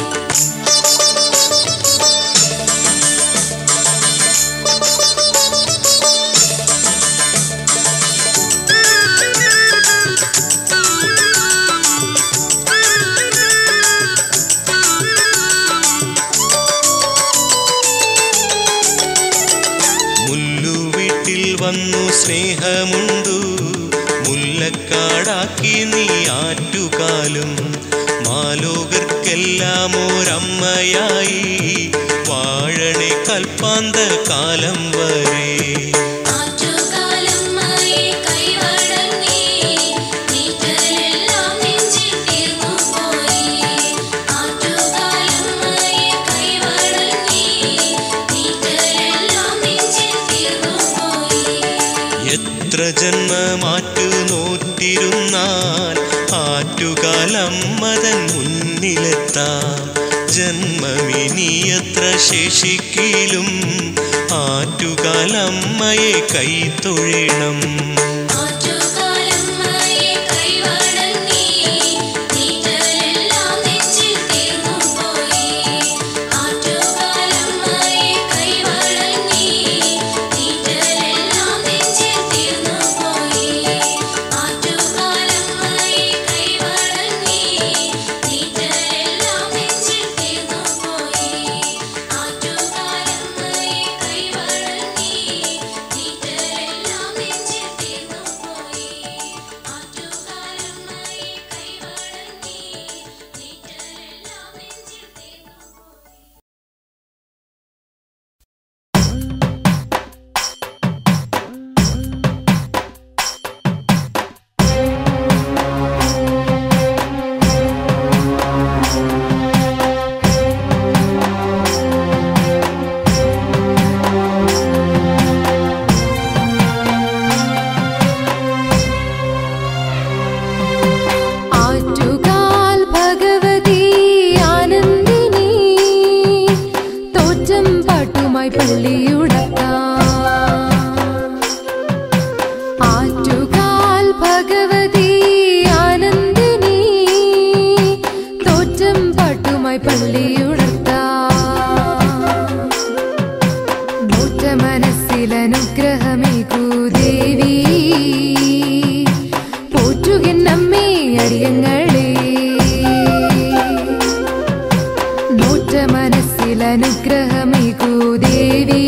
മുല്ലുവീട്ടിൽ വന്നു സ്നേഹമുണ്ടു മുല്ലക്കാടാക്കി നീ ആറ്റുകാലും മാലോകർക്കെല്ലാം ഒരമ്മയായി വാഴണെ കൽപ്പാന്ത കാലം വരെ ആറ്റുകാലമ്മയെ കൈവണങ്ങി നീറ്റരെല്ലാം നെഞ്ചിൽ തീർന്നു പോയി ആറ്റുകാലമ്മയെ കൈവണങ്ങി നീറ്റരെല്ലാം നെഞ്ചിൽ തീർന്നു പോയി എത്ര ജന്മമാറ്റു നോറ്റിരുന്നാൽ ആറ്റുകാലമ്മതൻ മുന്നിലെത്താം ജന്മമിനി എത്ര ശേഷിക്കിലും ആറ്റുകാലമ്മയെ കൈത്തൊഴിണം ആറ്റുകാലമ്മയെ കൈവണങ്ങി നീറ്റരെല്ലാം നെഞ്ചിൽ തീർന്നു പോയി ആറ്റുകാലമ്മയെ കൈവണങ്ങി നീറ്റരെല്ലാം നെഞ്ചിൽ തീർന്നു പോയി ആറ്റുകാലമ്മയെ കൈവണങ്ങി നീറ്റരെല്ലാം നെഞ്ചിൽ തീർന്നു പോയി ആറ്റുകാലമ്മയെ കൈവണങ്ങി നീറ്റരെല്ലാം നെഞ്ചിൽ തീർന്നു പോയി ആറ്റുകാലമ്മയെ കൈവണങ്ങി നീറ്റരെല്ലാം നെഞ്ചിൽ തീർന്നു പോയി ആറ്റുകാൽ ഭഗവതി ആനന്ദിനി തോറ്റം പാട്ടുമായി പള്ളിയുടക്കാം ആറ്റുകാൽ ഭഗവതി ആനന്ദിനി തോറ്റം പാട്ടുമായി പള്ളിയുടർത്താം മൂറ്റ മനസ്സിലനുഗ്രഹമേകൂ ദേവി പോറ്റുകിന്നമ്മേ അടിയങ്ങളെ മൂറ്റ മനസ്സിലനുഗ്രഹമേകൂ ദേവി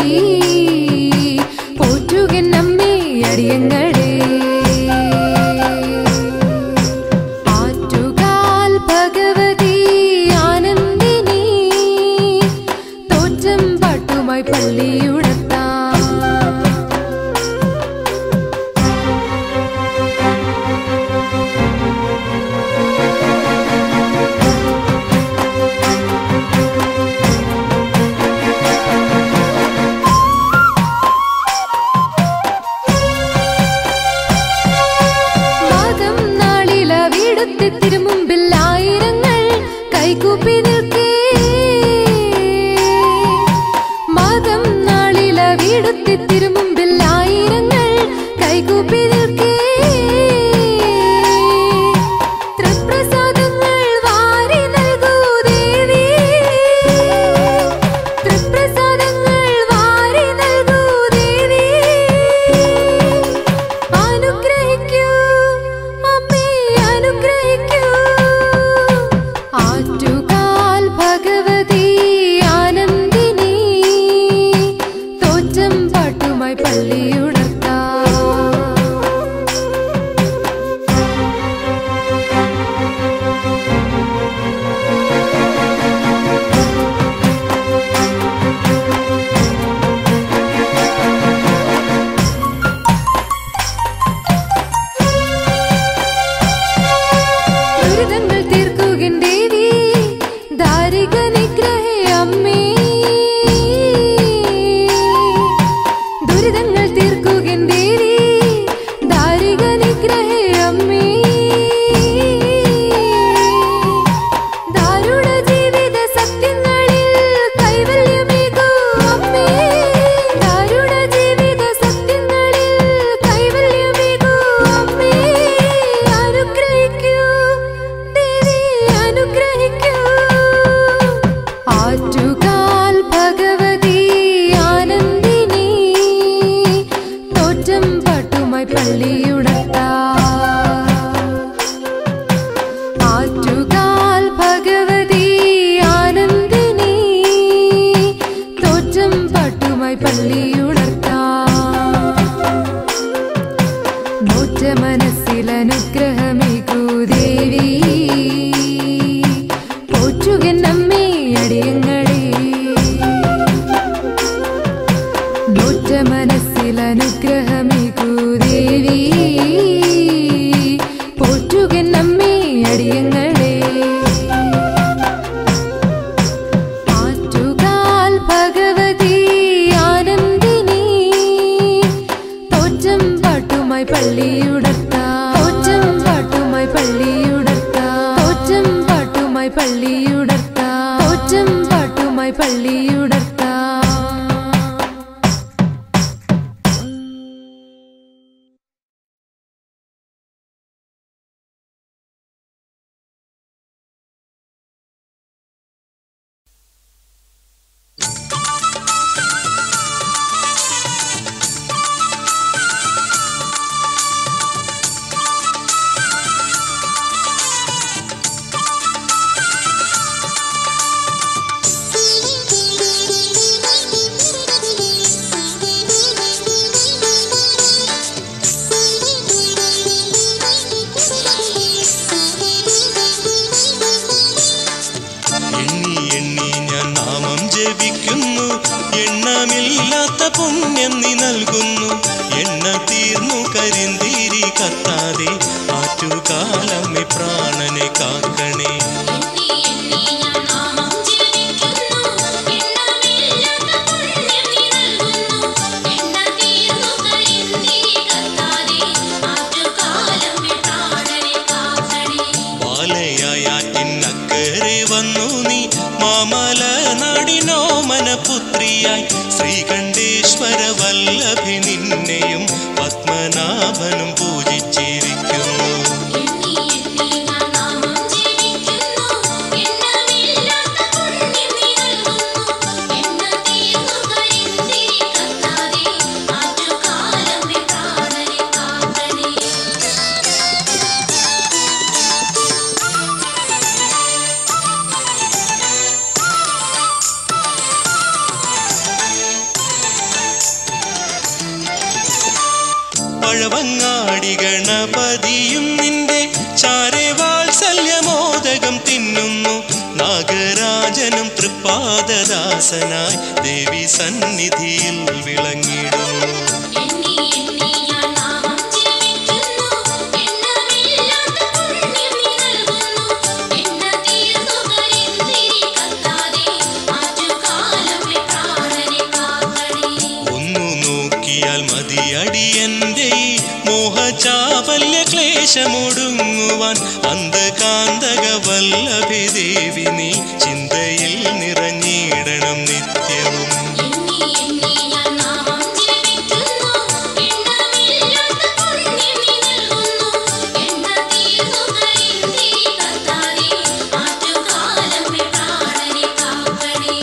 പോറ്റുകിന്നമ്മേ അടിയങ്ങളെ ആറ്റുകാൽ ഭഗവതി ആനന്ദിനി തോറ്റം പാട്ടുമായി പള്ളിയുടത്താം മാതം നാളില വീടുത്തി തിരുമുമ്പിൽ ആയിരങ്ങൾ കൈകൂപ്പി നിൽക്കേ മാതം നാളില വീടുത്തി തിരുമുമ്പിൽ ആയിരങ്ങൾ കൈകൂപ്പി നിൽക്കേ തൃപ്രസാദങ്ങൾ വാരി നൽകൂ ദേവി തൃപ്രസാദങ്ങൾ വാരി നൽകൂ ദേവി അനുഗ്രഹിക്കൂ അമ്മേ അനുഗ്രഹിക്കൂ നോറ്റ മനസ്സിലനുഗ്രഹമേകൂ ദേവി പോറ്റുകൻ നമ്മെ അടിയങ്ങളെ നോറ്റ മനസ്സിലനുഗ്രഹമേകൂ ദേവി പോറ്റുകൻ നമ്മെ അടിയങ്ങളെ ആറ്റുകാൽ ഭഗവതി ആനന്ദിനി തോറ്റം പാട്ടുമായി പള്ളിയുടർത്താം തോറ്റം പാട്ടുമായി പള്ളിയുടർത്താം തോറ്റം പാട്ടുമായി പള്ളിയുടർത്താം തോറ്റം പാട്ടുമായി പള്ളിയുടർത്താം എണ്ണി എണ്ണി ഞാൻ നാമം ജപിക്കുന്നു എണ്ണമില്ലാത്ത പുണ്യം നീ നൽകുന്നു എണ്ണ തീർന്നു കരിന്തീരി കത്താതെ ആറ്റുകാലമ്മെ പ്രാണനെ കാക്കണേ എണ്ണി എണ്ണി ഞാൻ നാമം ജപിക്കുന്നു എണ്ണമില്ലാത്ത പുണ്യം നീ നൽകുന്നു എണ്ണ തീർന്നു കരിന്തിരി കത്താതെ ആറ്റുകാലം പ്രാണനെ കാക്കണേ ബാലയായാറ്റിനക്കരെ വന്നു നീ മാമല നാടിനോ മനപുത്രിയായി ശ്രീകണ്ഠേശ്വര വല്ലഭി നിന്നെയും പത്മനാഭനും പൂജിച്ചിരിക്കുന്നു എണ്ണി എണ്ണി ഞാൻ നാമം ജപിക്കുന്നു എണ്ണമില്ലാത്ത പുണ്യം നീ നൽകുന്നു എണ്ണ തീർന്നു കരിന്തിരി കത്താതെ ആറ്റുകാലം പ്രാണനെ കാക്കണേ പഴവങ്ങാടി ഗണപതിയും നിന്റെ ചാരെ വാത്സല്യമോദകം തിന്നുന്നു നാഗരാജനും തൃപ്പാദദാസനായി ദേവി സന്നിധിയിൽ വിളങ്ങിടുന്നു എണ്ണി എണ്ണി ഞാൻ നാമം ജപിക്കുന്നു എണ്ണമില്ലാത്ത പുണ്യം നീ നൽകുന്നു എണ്ണ തീർന്നു കരിന്തിരി കത്താതെ ആറ്റുകാലം പ്രാണനെ കാക്കണേ ഒന്നു നോക്കിയാൽ മതിയടിയന്റെ ഈ മോഹചാപല്യ ക്ലേശമൊടുങ്ങുവാൻ അന്ധകാന്തക വല്ലഭി ദേവി നീ ചിന്തയിൽ നിറഞ്ഞിടണം നിത്യവും എണ്ണി എണ്ണി ഞാൻ നാമം ജപിക്കുന്നു എണ്ണമില്ലാത്ത പുണ്യം നീ നൽകുന്നു എണ്ണ തീർന്നു കരിന്തിരി കത്താതെ ആറ്റുകാലം പ്രാണനെ കാക്കണേ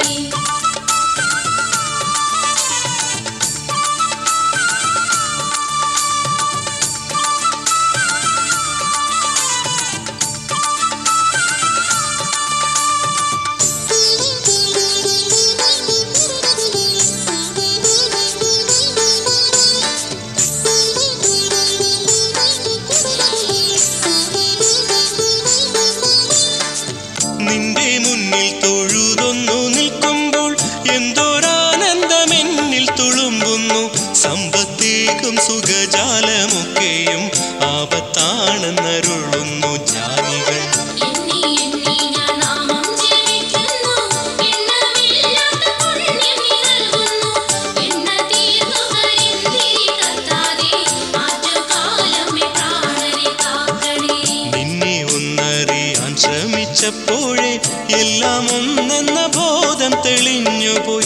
നിന്റെ മുന്നിൽ തൊഴുതൊന്നു നിൽക്കുമ്പോൾ എന്തോരാനന്ദമെന്നിൽ തുളുമ്പുന്നു സമ്പത്തേക്കും സുഖജാലമൊക്കെയും ആപത്താണെന്നരുളുന്നു ജാനികൾ എണ്ണി എണ്ണി ഞാൻ നാമം ജപിക്കുന്നു എണ്ണമില്ലാത്ത പുണ്യം നീ നൽകുന്നു എണ്ണ തീർന്നു കരിന്തിരി കത്താതെ ആറ്റുകാലം പ്രാണനെ കാക്കണേ നിന്നെ ഒന്നറിയാൻ ശ്രമിച്ചപ്പോഴേ എല്ലാം ഒന്നെന്ന ബോധം തെളിഞ്ഞുപോയി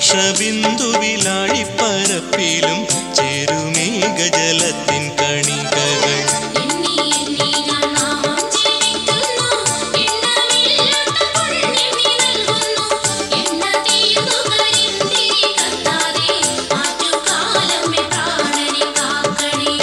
വർഷബിന്ദുവിലാഴിപ്പരപ്പിലും ചേരുമേഘജലത്തിൻ കണികകൾ എണ്ണി എണ്ണി ഞാൻ നാമം ജപിക്കുന്നു എണ്ണമില്ലാത്ത പുണ്യം നീ നൽകുന്നു എണ്ണ തീർന്നു കരിന്തിരി കത്താതെ ആറ്റുകാലം പ്രാണനെ കാക്കണേ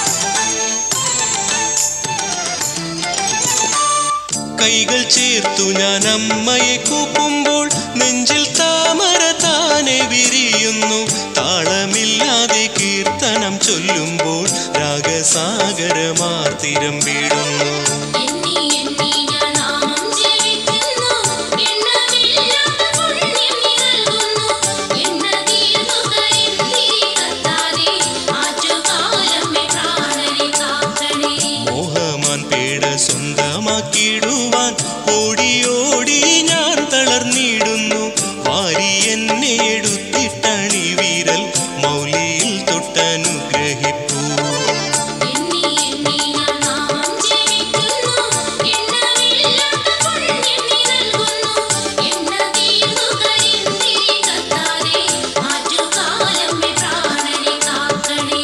കൈകൾ ചേർത്തു ഞാൻ അമ്മയെ കൂപ്പുമ്പോൾ നെഞ്ചിൽ താമര താനെ വിരിയുന്നു താളമില്ലാതെ കീർത്തനം ചൊല്ലുമ്പോൾ രാഗസാഗരമാർത്തിരം വീടുന്നു എണ്ണി എണ്ണി ഞാൻ നാമം ജപിക്കുന്നു എണ്ണമില്ലാത്ത പുണ്യം നീ നൽകുന്നു എണ്ണ തീർന്നു കരിന്തിരി കത്താതെ ആറ്റുകാലമേ പ്രാണനെ കാക്കണേ മോഹമാൻ പേട സ്വന്തമാക്കിയിടുവാൻ ഓടി ഓടി ഞാൻ തളർന്നിടുന്നു വാരി എന്നെ എടുത്തിട്ടണി വീരൽ മൗലിയിൽ തൊട്ടനുഗ്രഹിപ്പൂ എണ്ണി എണ്ണി ഞാൻ നാമം ജപിക്കുന്നു എണ്ണമില്ലാത്ത പുണ്യം നീ നൽകുന്നു എണ്ണ തീർന്നു കരിന്തിരി കത്താതെ ആറ്റുകാലമേ പ്രാണനെ കാക്കണേ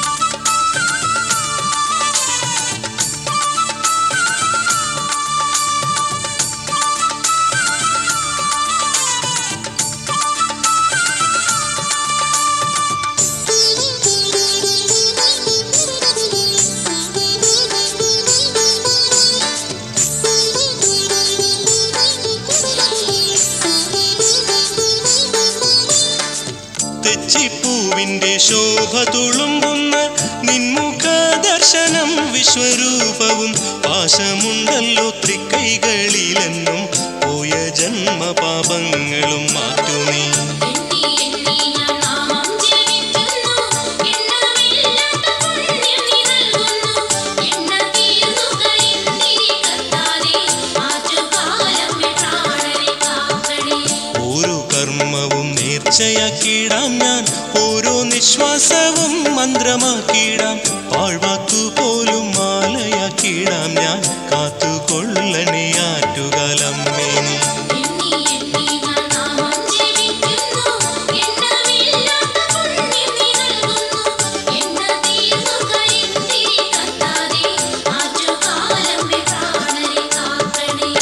തെച്ചിപ്പൂവിന്റെ ശോഭ തുളുമ്പുന്ന നിൻമുഖ ദർശനം വിശ്വരൂപവും പാശമുണ്ടല്ലോ തൃക്കൈകളിലെന്നും പോയ ജന്മപാപങ്ങളും മാറ്റുമേ എണ്ണി എണ്ണി ഞാൻ നാമം ജപിക്കുന്നു എണ്ണമില്ലാത്ത പുണ്യം നീ നൽകുന്നു എണ്ണ തീർന്നു കരിന്തിരി കത്താതെ ആറ്റുകാലമേ പ്രാണനെ കാക്കണേ ഓരോ കർമ്മവും നേർച്ചയാക്കിയിടാം ഞാൻ ഓരോ നിശ്വാസവും മന്ത്രമാക്കിയിടാം പാഴ്വാക്കു പോലും മാലയാക്കിയിടാം ഞാൻ കാത്തുകൊള്ളണേ ആറ്റുകാലമ്മേ നീ എണ്ണി എണ്ണി ഞാൻ നാമം ജപിക്കുന്നു എണ്ണമില്ലാത്ത പുണ്യം നീ നൽകുന്നു എണ്ണ തീർന്നു കരിന്തിരി കത്താതെ ആറ്റുകാലമേ പ്രാണനെ കാക്കണേ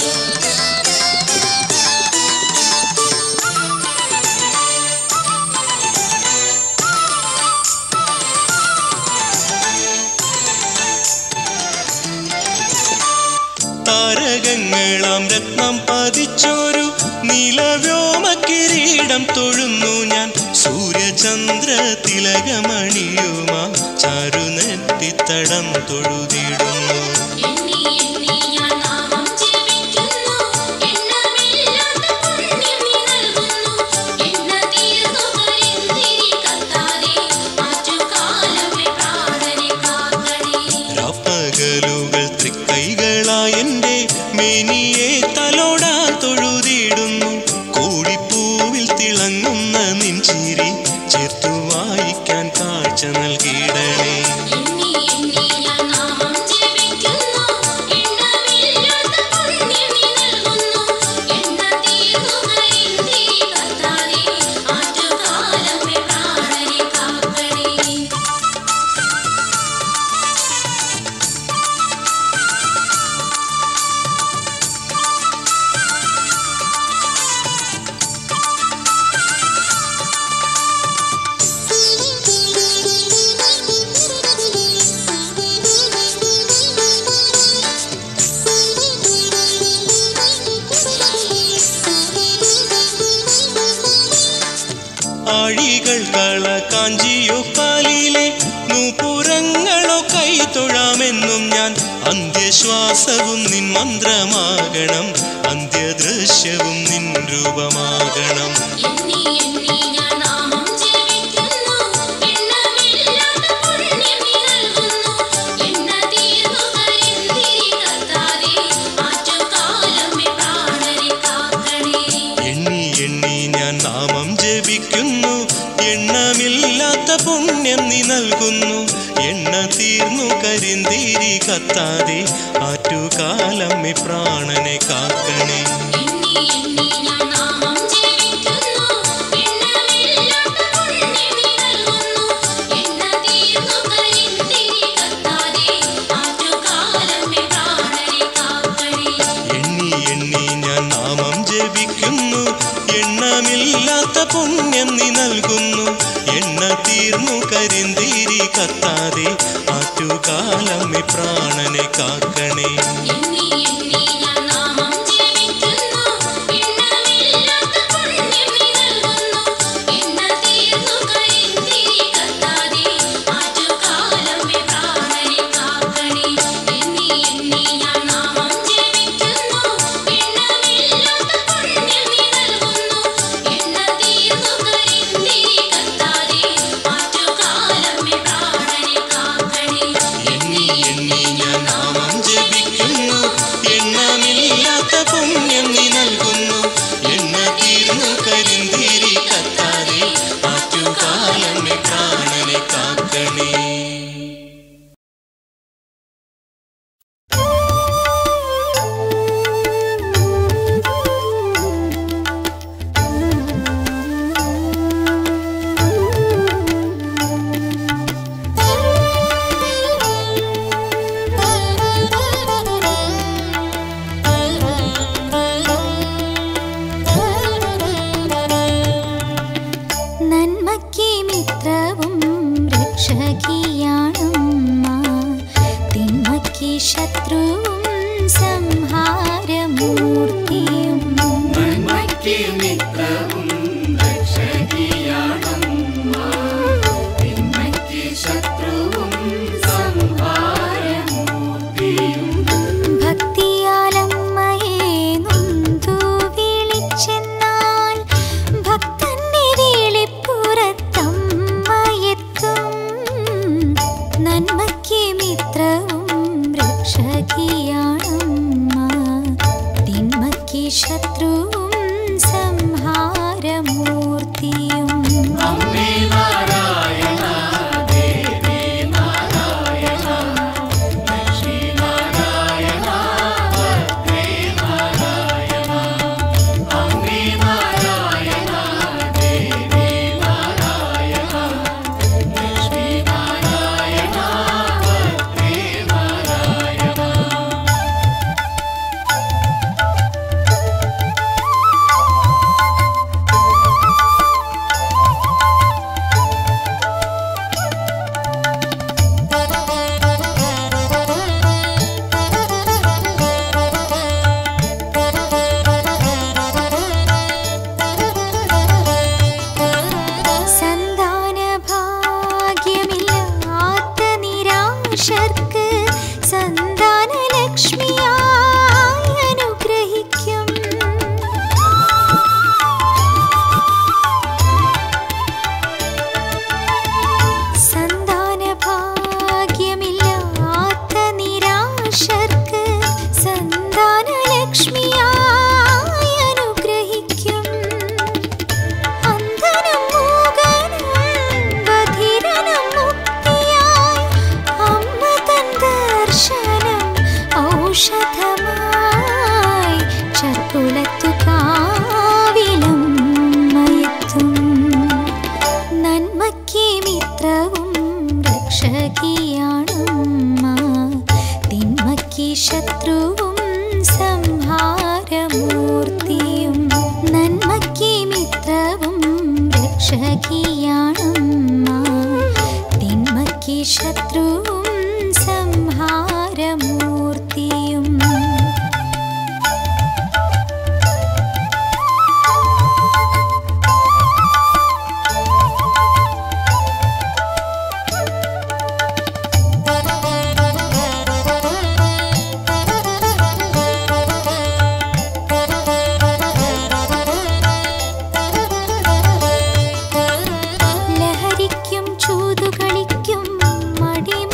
താരകങ്ങളാം രത്നം പതിച്ചൊരു നീലവ്യോമ കിരീടം തൊഴുന്നു ഞാൻ സൂര്യചന്ദ്ര തിലകമണിയുമാ ചാരുനെറ്റിത്തടം തൊഴുതിടുന്നു എണ്ണി എണ്ണി ഞാൻ നാമം ജപിക്കുന്നു എണ്ണമില്ലാത്ത പുണ്യം നീ നൽകുന്നു എണ്ണ തീർന്നു കരിന്തിരി കത്താതെ ആറ്റുകാലമേ പ്രാണനെ കാക്കണേ രാപ്പകലുകൾ തൃക്കൈകളായെന്റെ മേനിയെ തലോടാൻ തൊഴുതിടുന്നു കൂടിപ്പൂവിൽ തിളങ്ങുന്ന നിൻചിരി ചേർത്തു വായിക്കാൻ കാഴ്ച നൽകിയിടണേ എണ്ണി എണ്ണി ഞാൻ നാമം ജപിക്കുന്നു എണ്ണമില്ലാത്ത പുണ്യം നീ നൽകുന്നു എണ്ണ തീർന്നു കരിന്തിരി കത്താതെ ആറ്റുകാലമേ പ്രാണനെ കാക്കണേ ആഴികൾ കള കാഞ്ചിയോ കാലിലെ നൂപുരങ്ങളോ കൈ തൊഴാമെന്നും ഞാൻ അന്ത്യശ്വാസവും നിൻ മന്ത്രമാകണം അന്ത്യദൃശ്യവും നിൻ രൂപമാകണം എണ്ണി എണ്ണി ഞാൻ നാമം ജപിക്കുന്നു എണ്ണമില്ലാത്ത പുണ്യം നീ നൽകുന്നു എണ്ണ തീർന്നു കരിന്തിരി കത്താതെ ആറ്റുകാലമേ പ്രാണനെ കാക്കണേ എണ്ണി എണ്ണി ഞാൻ നാമം ജപിക്കുന്നു എണ്ണമില്ലാത്ത പുണ്യം നീ നൽകുന്നു എണ്ണ തീർന്നു കരിന്തീരി കത്താതെ ആറ്റുകാലമ്മി പ്രാണനെ കാക്കണേ എണ്ണി എണ്ണി ഞാൻ നാമം ജപിക്കുന്നു എണ്ണമില്ലാത്ത പുണ്യം നീ നൽകുന്നു എണ്ണ തീർന്നു കരിന്തിരി കത്താതെ ആറ്റുകാലമേ പ്രാണനെ കാക്കണേ എണ്ണി എണ്ണി ഞാൻ നാമം ജപിക്കുന്നു എണ്ണമില്ലാത്ത പുണ്യം നീ നൽകുന്നു എണ്ണ തീർന്നു കരിന്തീരി കത്താതെ ആറ്റുകാലമ്മി പ്രാണനെ കാക്കണേ എണ്ണി എണ്ണി ഞാൻ നാമം ജപിക്കുന്നു നന്മയ്ക്ക് മിത്രവും രക്ഷകിയാണമ്മ തിന്മയ്ക്ക് ശത്രുവും സംഹാരമൂർത്തിയും ഭക്തിയാലമ്മയെ നൊന്തു വിളിച്ചെന്നാൽ ഭക്തന്റെ വേളിപ്പുറത്തമ്മയെത്തും നന്മയ്ക്ക് മിത്രവും രക്ഷകിയാണമ്മ തിന്മയ്ക്ക് ശത്രുവും സംഹാരമൂർത്തിയും അമ്മേ നാരായണ ദേവി നാരായണ ലക്ഷ്മി നാരായണ ഭദ്രേ നാരായണ അമ്മേ നാരായണ ദേവി നാരായണ ലക്ഷ്മി നാരായണ ഭദ്രേ നാരായണ സന്താന ഭാഗ്യമില്ലാത്ത നിരാശർക്ക് സന്താന ലക്ഷ്മിയായി അനുഗ്രഹിക്കും സന്താന ഭാഗ്യമില്ലാത്ത നിരാശർക്ക് സന്താന ലക്ഷ്മിയായി അനുഗ്രഹിക്കും അന്ധനും മൂകനും ബധിരനും മുക്തിയായി അമ്മ തൻ ദർശനം ഔഷധമായി ചർക്കുലത്തു കാവിലും മയത്തും നന്മയ്ക്ക് മിത്രവും രക്ഷകിയാണമ്മ തിന്മയ്ക്ക് ശത്രുവും സംഹാരമൂർത്തിയും നന്മയ്ക്ക് മിത്രവും രക്ഷകിയാണമ്മ തിന്മയ്ക്ക് ശത്രുവും സംഹാരമൂർത്തിയും ലഹരിക്കും ചൂതുകളിക്കും മടിമ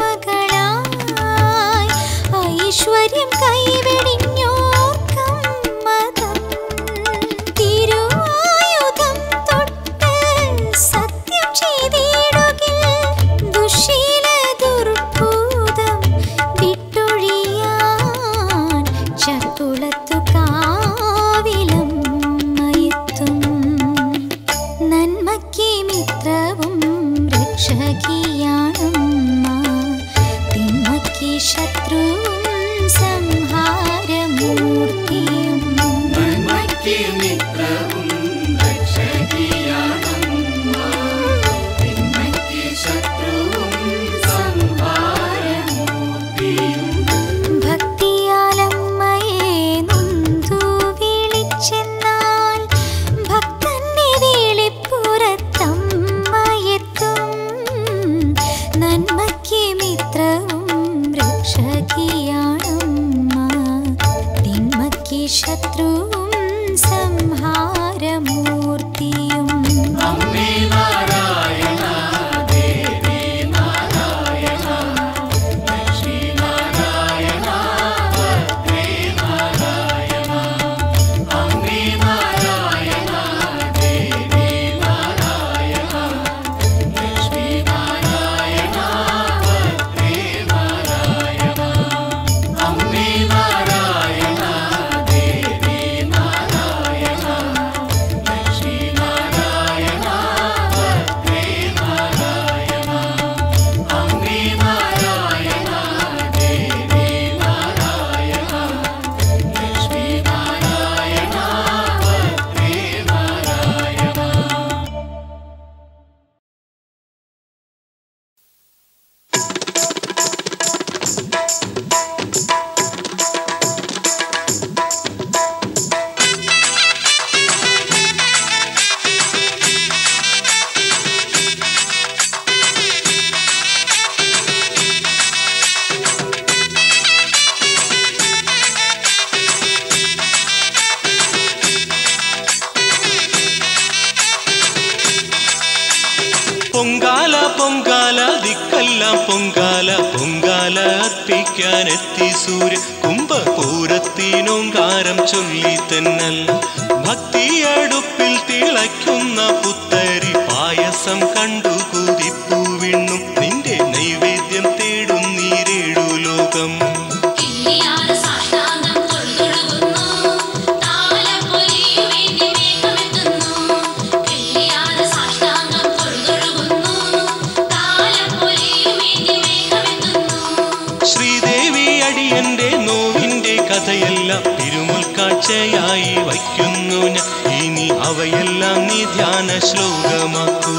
അർപ്പിക്കാനെത്തി സൂര്യ കുംഭപൂരത്തിനോങ്കാരം ചൊല്ലി തെന്നൽ ഭക്തിയടുപ്പിൽ തിളയ്ക്കുന്ന പുത്തരി പായസം കണ്ടു കുതിപ്പു വിണ്ണും നിന്റെ നൈവേദ്യം തേടുന്നീരേഴു ലോകം കിള്ളിയാട് സാഷ്ടാംഗം തൊഴുതൊഴുകുന്നു താലപ്പൊലിയുമേന്തി മേഘമെത്തുന്നു കിള്ളിയാട് സാഷ്ടാംഗം തൊഴുതൊഴുകുന്നു താലപ്പൊലിയുമേന്തി മേഘമെത്തുന്നു ശ്രീദേവി അടിയന്റെ നോവിന്റെ കഥയെല്ലാം തിരുമുൽക്കാഴ്ചയായി വയ്ക്കുന്നു ഞാൻ ഇനി അവയെല്ലാം നീ ധ്യാന ശ്ലോകമാക്കൂ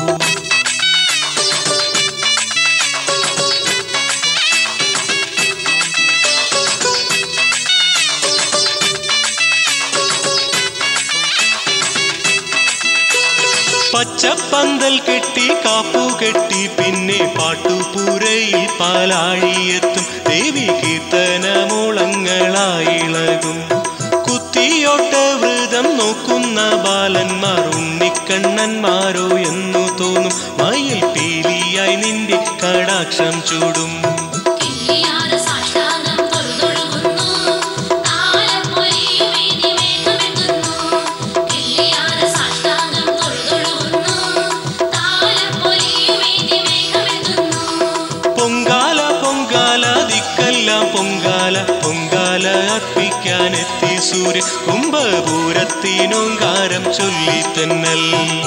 പച്ചപ്പന്തൽ കെട്ടി കാപ്പു കെട്ടി പിന്നെ പാട്ടുപൂരയിൽ പാലാഴിയെത്തും ദേവി കീർത്തനമൂളങ്ങളായിളകും കുത്തിയോട്ട വ്രതം നോക്കുന്ന ബാലന്മാർ ഉണ്ണിക്കണ്ണന്മാരോ എന്നു തോന്നും മയിൽ പീലിയായി നിന്റെ കടാക്ഷം ചൂടും കിള്ളിയാട് സാഷ്ടാംഗം തൊഴുതൊഴുകുന്നു താലപ്പൊലിയുമേന്തി മേഘമെത്തുന്നു കിള്ളിയാട് സാഷ്ടാംഗം തൊഴുതൊഴുകുന്നു താലപ്പൊലിയുമേന്തി മേഘമെത്തുന്നു പൊങ്കാല പൊങ്കാല ദിക്കെല്ലാം പൊങ്കാല പൊങ്കാല അർപ്പിക്കാനെത്തി സൂര്യ കുംഭപൂരത്തിനോങ്കാരം ചൊല്ലി തെന്നൽ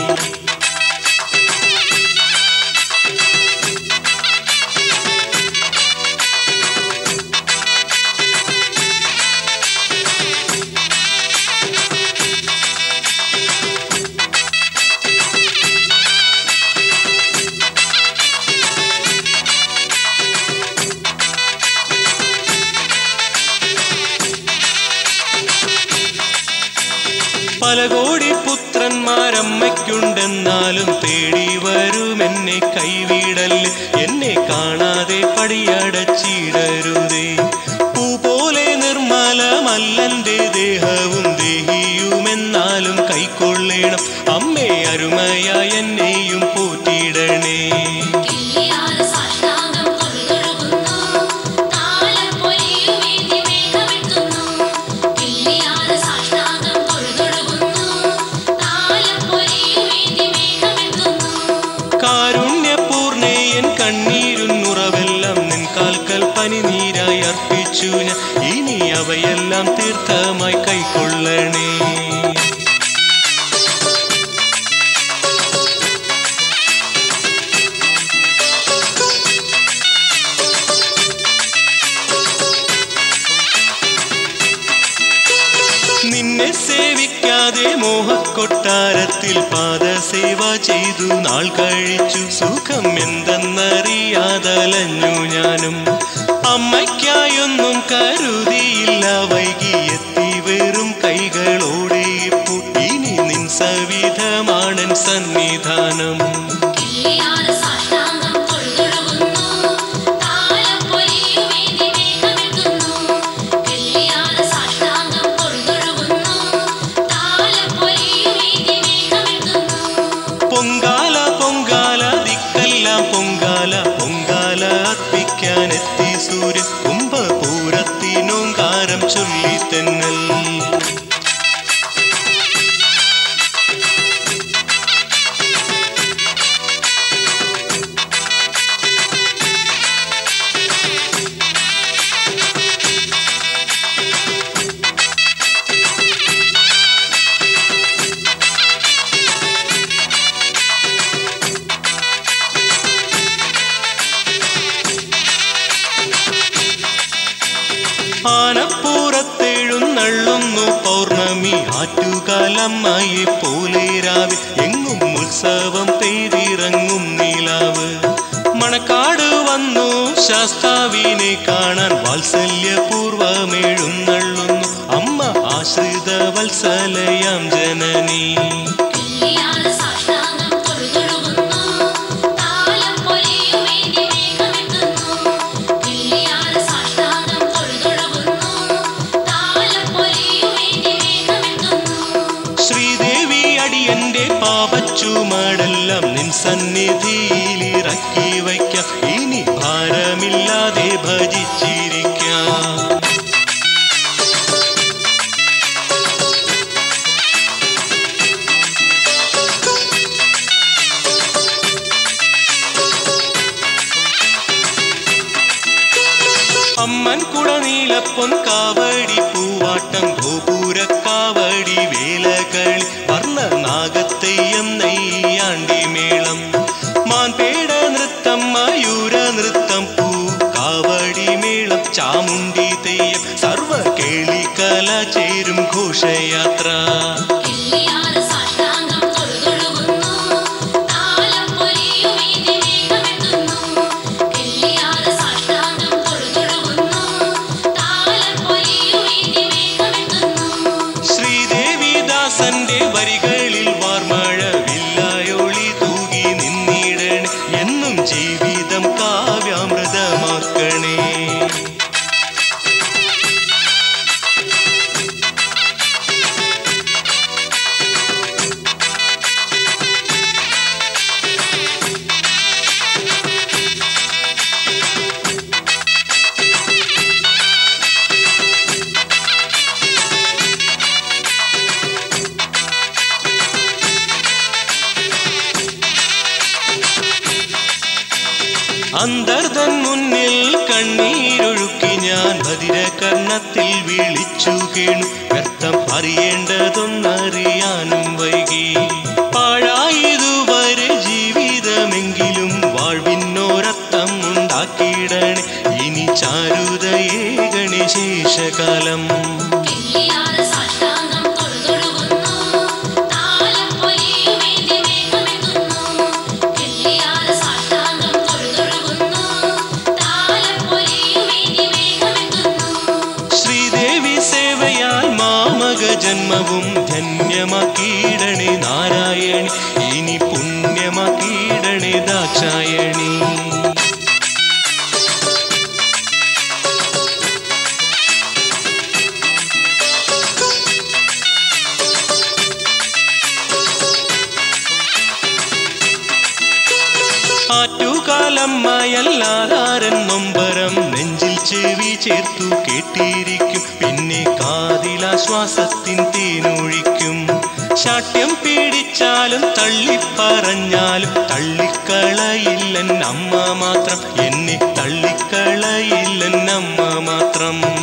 പല കോടി പുത്രന്മാരമ്മയ്ക്കുണ്ടെന്നാലും തേടി വരുമെന്നെ കൈവിടല് എന്നെ കാണാതെ പടിയടച്ചിടരുതേ പൂ പോലെ നിർമ്മലമല്ലന്റെ ദേഹവും ദേഹിയുമെന്നാലും കൈക്കൊള്ളേണം അമ്മേ അരുമയായ എന്നെയും പോറ്റിയിടണേ കിള്ളിയാട് സാഷ്ടാംഗം തൊഴുതൊഴുകുന്നു താലപ്പൊലിയുമേന്തി മേഘമെത്തുന്നു കിള്ളിയാട് സാഷ്ടാംഗം തൊഴുതൊഴുകുന്നു താലപ്പൊലിയുമേന്തി മേഘമെത്തുന്നു കാരുണ്യപൂർണേയൻ കണ്ണീരുന്നുറവെല്ലാം നിൻ കാൽക്കൽ പനിനീരായി അർപ്പിച്ചു ഞാൻ ഇനി അവയെല്ലാം തീർത്ഥമായി കൈക്കൊള്ളണേ നിന്നെ സേവിക്കാതെ മോഹക്കൊട്ടാരത്തിൽ പാദസേവ ചെയ്തു നാൾ കഴിച്ചു സുഖം എന്തെന്നറിയാതലഞ്ഞു ഞാനും അമ്മയ്ക്കായൊന്നും കരുതിയില്ല വൈകിയെത്തി വെറും കൈകളോടെ ഇപ്പോൾ ഇനി നിൻ സവിധമാണൻ സന്നിധാനം കിള്ളിയാട് സാഷ്ടാംഗം തൊഴുതൊഴുകുന്നു താലപ്പൊലിയുമേന്തി മേഘമെത്തുന്നു കിള്ളിയാട് സാഷ്ടാംഗം തൊഴുതൊഴുകുന്നു താലപ്പൊലിയുമേന്തി മേഘമെത്തുന്നു പൊങ്കാല പൊങ്കാല ദിക്കെല്ലാം പൊങ്കാല പൊങ്കാല അർപ്പിക്കാനെത്തി സൂര്യൻ കുംഭപൂരത്തിനോങ്കാരം ചൊല്ലി തെന്നൽ ആനപ്പൂരത്തെഴുന്നള്ളുന്നു പൗർണമി ആറ്റുകാലമ്മായി പോലെ രാവിൽ എങ്ങും ഉത്സവം പെയ്തിറങ്ങും നിലാവ് മണക്കാട് വന്നു ശാസ്താവിനെ കാണാൻ വാത്സല്യപൂർവമെഴുന്നള്ളുന്നു അമ്മ ആശ്രിത വത്സലയാം ജനനീ കിള്ളിയാട് സാഷ്ടാംഗം തൊഴുതൊഴുകുന്നു താലപ്പൊലിയുമേന്തി മേഘമെത്തുന്നു കിള്ളിയാട് സാഷ്ടാംഗം തൊഴുതൊഴുകുന്നു താലപ്പൊലിയുമേന്തി മേഘമെത്തുന്നു ശ്രീദേവി അടിയന്റെ പാപച്ചുമടെല്ലാം നിൻ സന്നിധിയിൽ ഇറക്കി വയ്ക്കാം ഇനി ഭാരമില്ലാതെ ഭജിച്ചി വൻകുട നീലപ്പൊൻ കാവടി പൂവാട്ടം ഗോപുര കാവടി വേലകളി വർണ്ണ നാഗത്തെയ്യം നെയ്യാണ്ടി മേളം മാൻപേട നൃത്തം മയൂര നൃത്തം പൂ കാവടി മേളം ചാമുണ്ടി തെയ്യം സർവ കേളിക്കല ചേരും ഘോഷയാത്ര കിള്ളിയാറ് സാഷ്ടാംഗം തൊഴുതൊഴുകുന്നു. താലപ്പൊലിയുമേന്തി മേഘമെത്തുന്നു. കിള്ളിയാറ് സാഷ്ടാംഗം തൊഴുതൊഴുകുന്നു. താലപ്പൊലിയുമേന്തി മേഘമെത്തുന്നു. ശ്രീദേവിദാസന്റെ വരികളിൽ വാർമഴ വില്ലായൊളി തൂകി നിന്നിടണേ എന്നും ജീവിതം കാവ്യാമൃതമാക്കണേ അന്തർതൻ മുന്നിൽ കണ്ണീരൊഴുക്കി ഞാൻ ഭദ്രകർണത്തിൽ വിളിച്ചു കേണു വ്യർത്ഥം അറിയേണ്ടതൊന്നറിയാനും വൈകി പാഴായതുവരെ ജീവിതമെങ്കിലും വാഴ്വിനോരത്തം ഉണ്ടാക്കിയിടണേ ഇനി ചാരുതയേ ഗണേശേഷകാലം കിള്ളിയാറ് സാഷ്ടാംഗം തൊഴുതൊഴുകുന്നു. താലപ്പൊലിയുമേന്തി മേഘമെത്തുന്നു. കിള്ളിയാറ് സാഷ്ടാംഗം തൊഴുതൊഴുകുന്നു. താലപ്പൊലിയുമേന്തി മേഘമെത്തുന്നു. ശ്രീദേവി സേവയാൽ മാമക ജന്മവും ധന്യമാക്കിയിടണേ നാരായണി ഇനി പുണ്യമാക്കിയിടണേ ദാക്ഷായണി ആറ്റുകാലമ്മയല്ലാതാരൻ നൊമ്പരം നെഞ്ചിൽ ചെവി ചേർത്തു കേട്ടിരിക്കും പിന്നെ കാതിലാശ്വാസത്തിൻ തേനൊഴിക്കും ശാഠ്യം പീഡിച്ചാലും തള്ളിപ്പറഞ്ഞാലും തള്ളിക്കളയില്ലൻ അമ്മ മാത്രം എന്നെ തള്ളിക്കളയില്ലൻ അമ്മ മാത്രം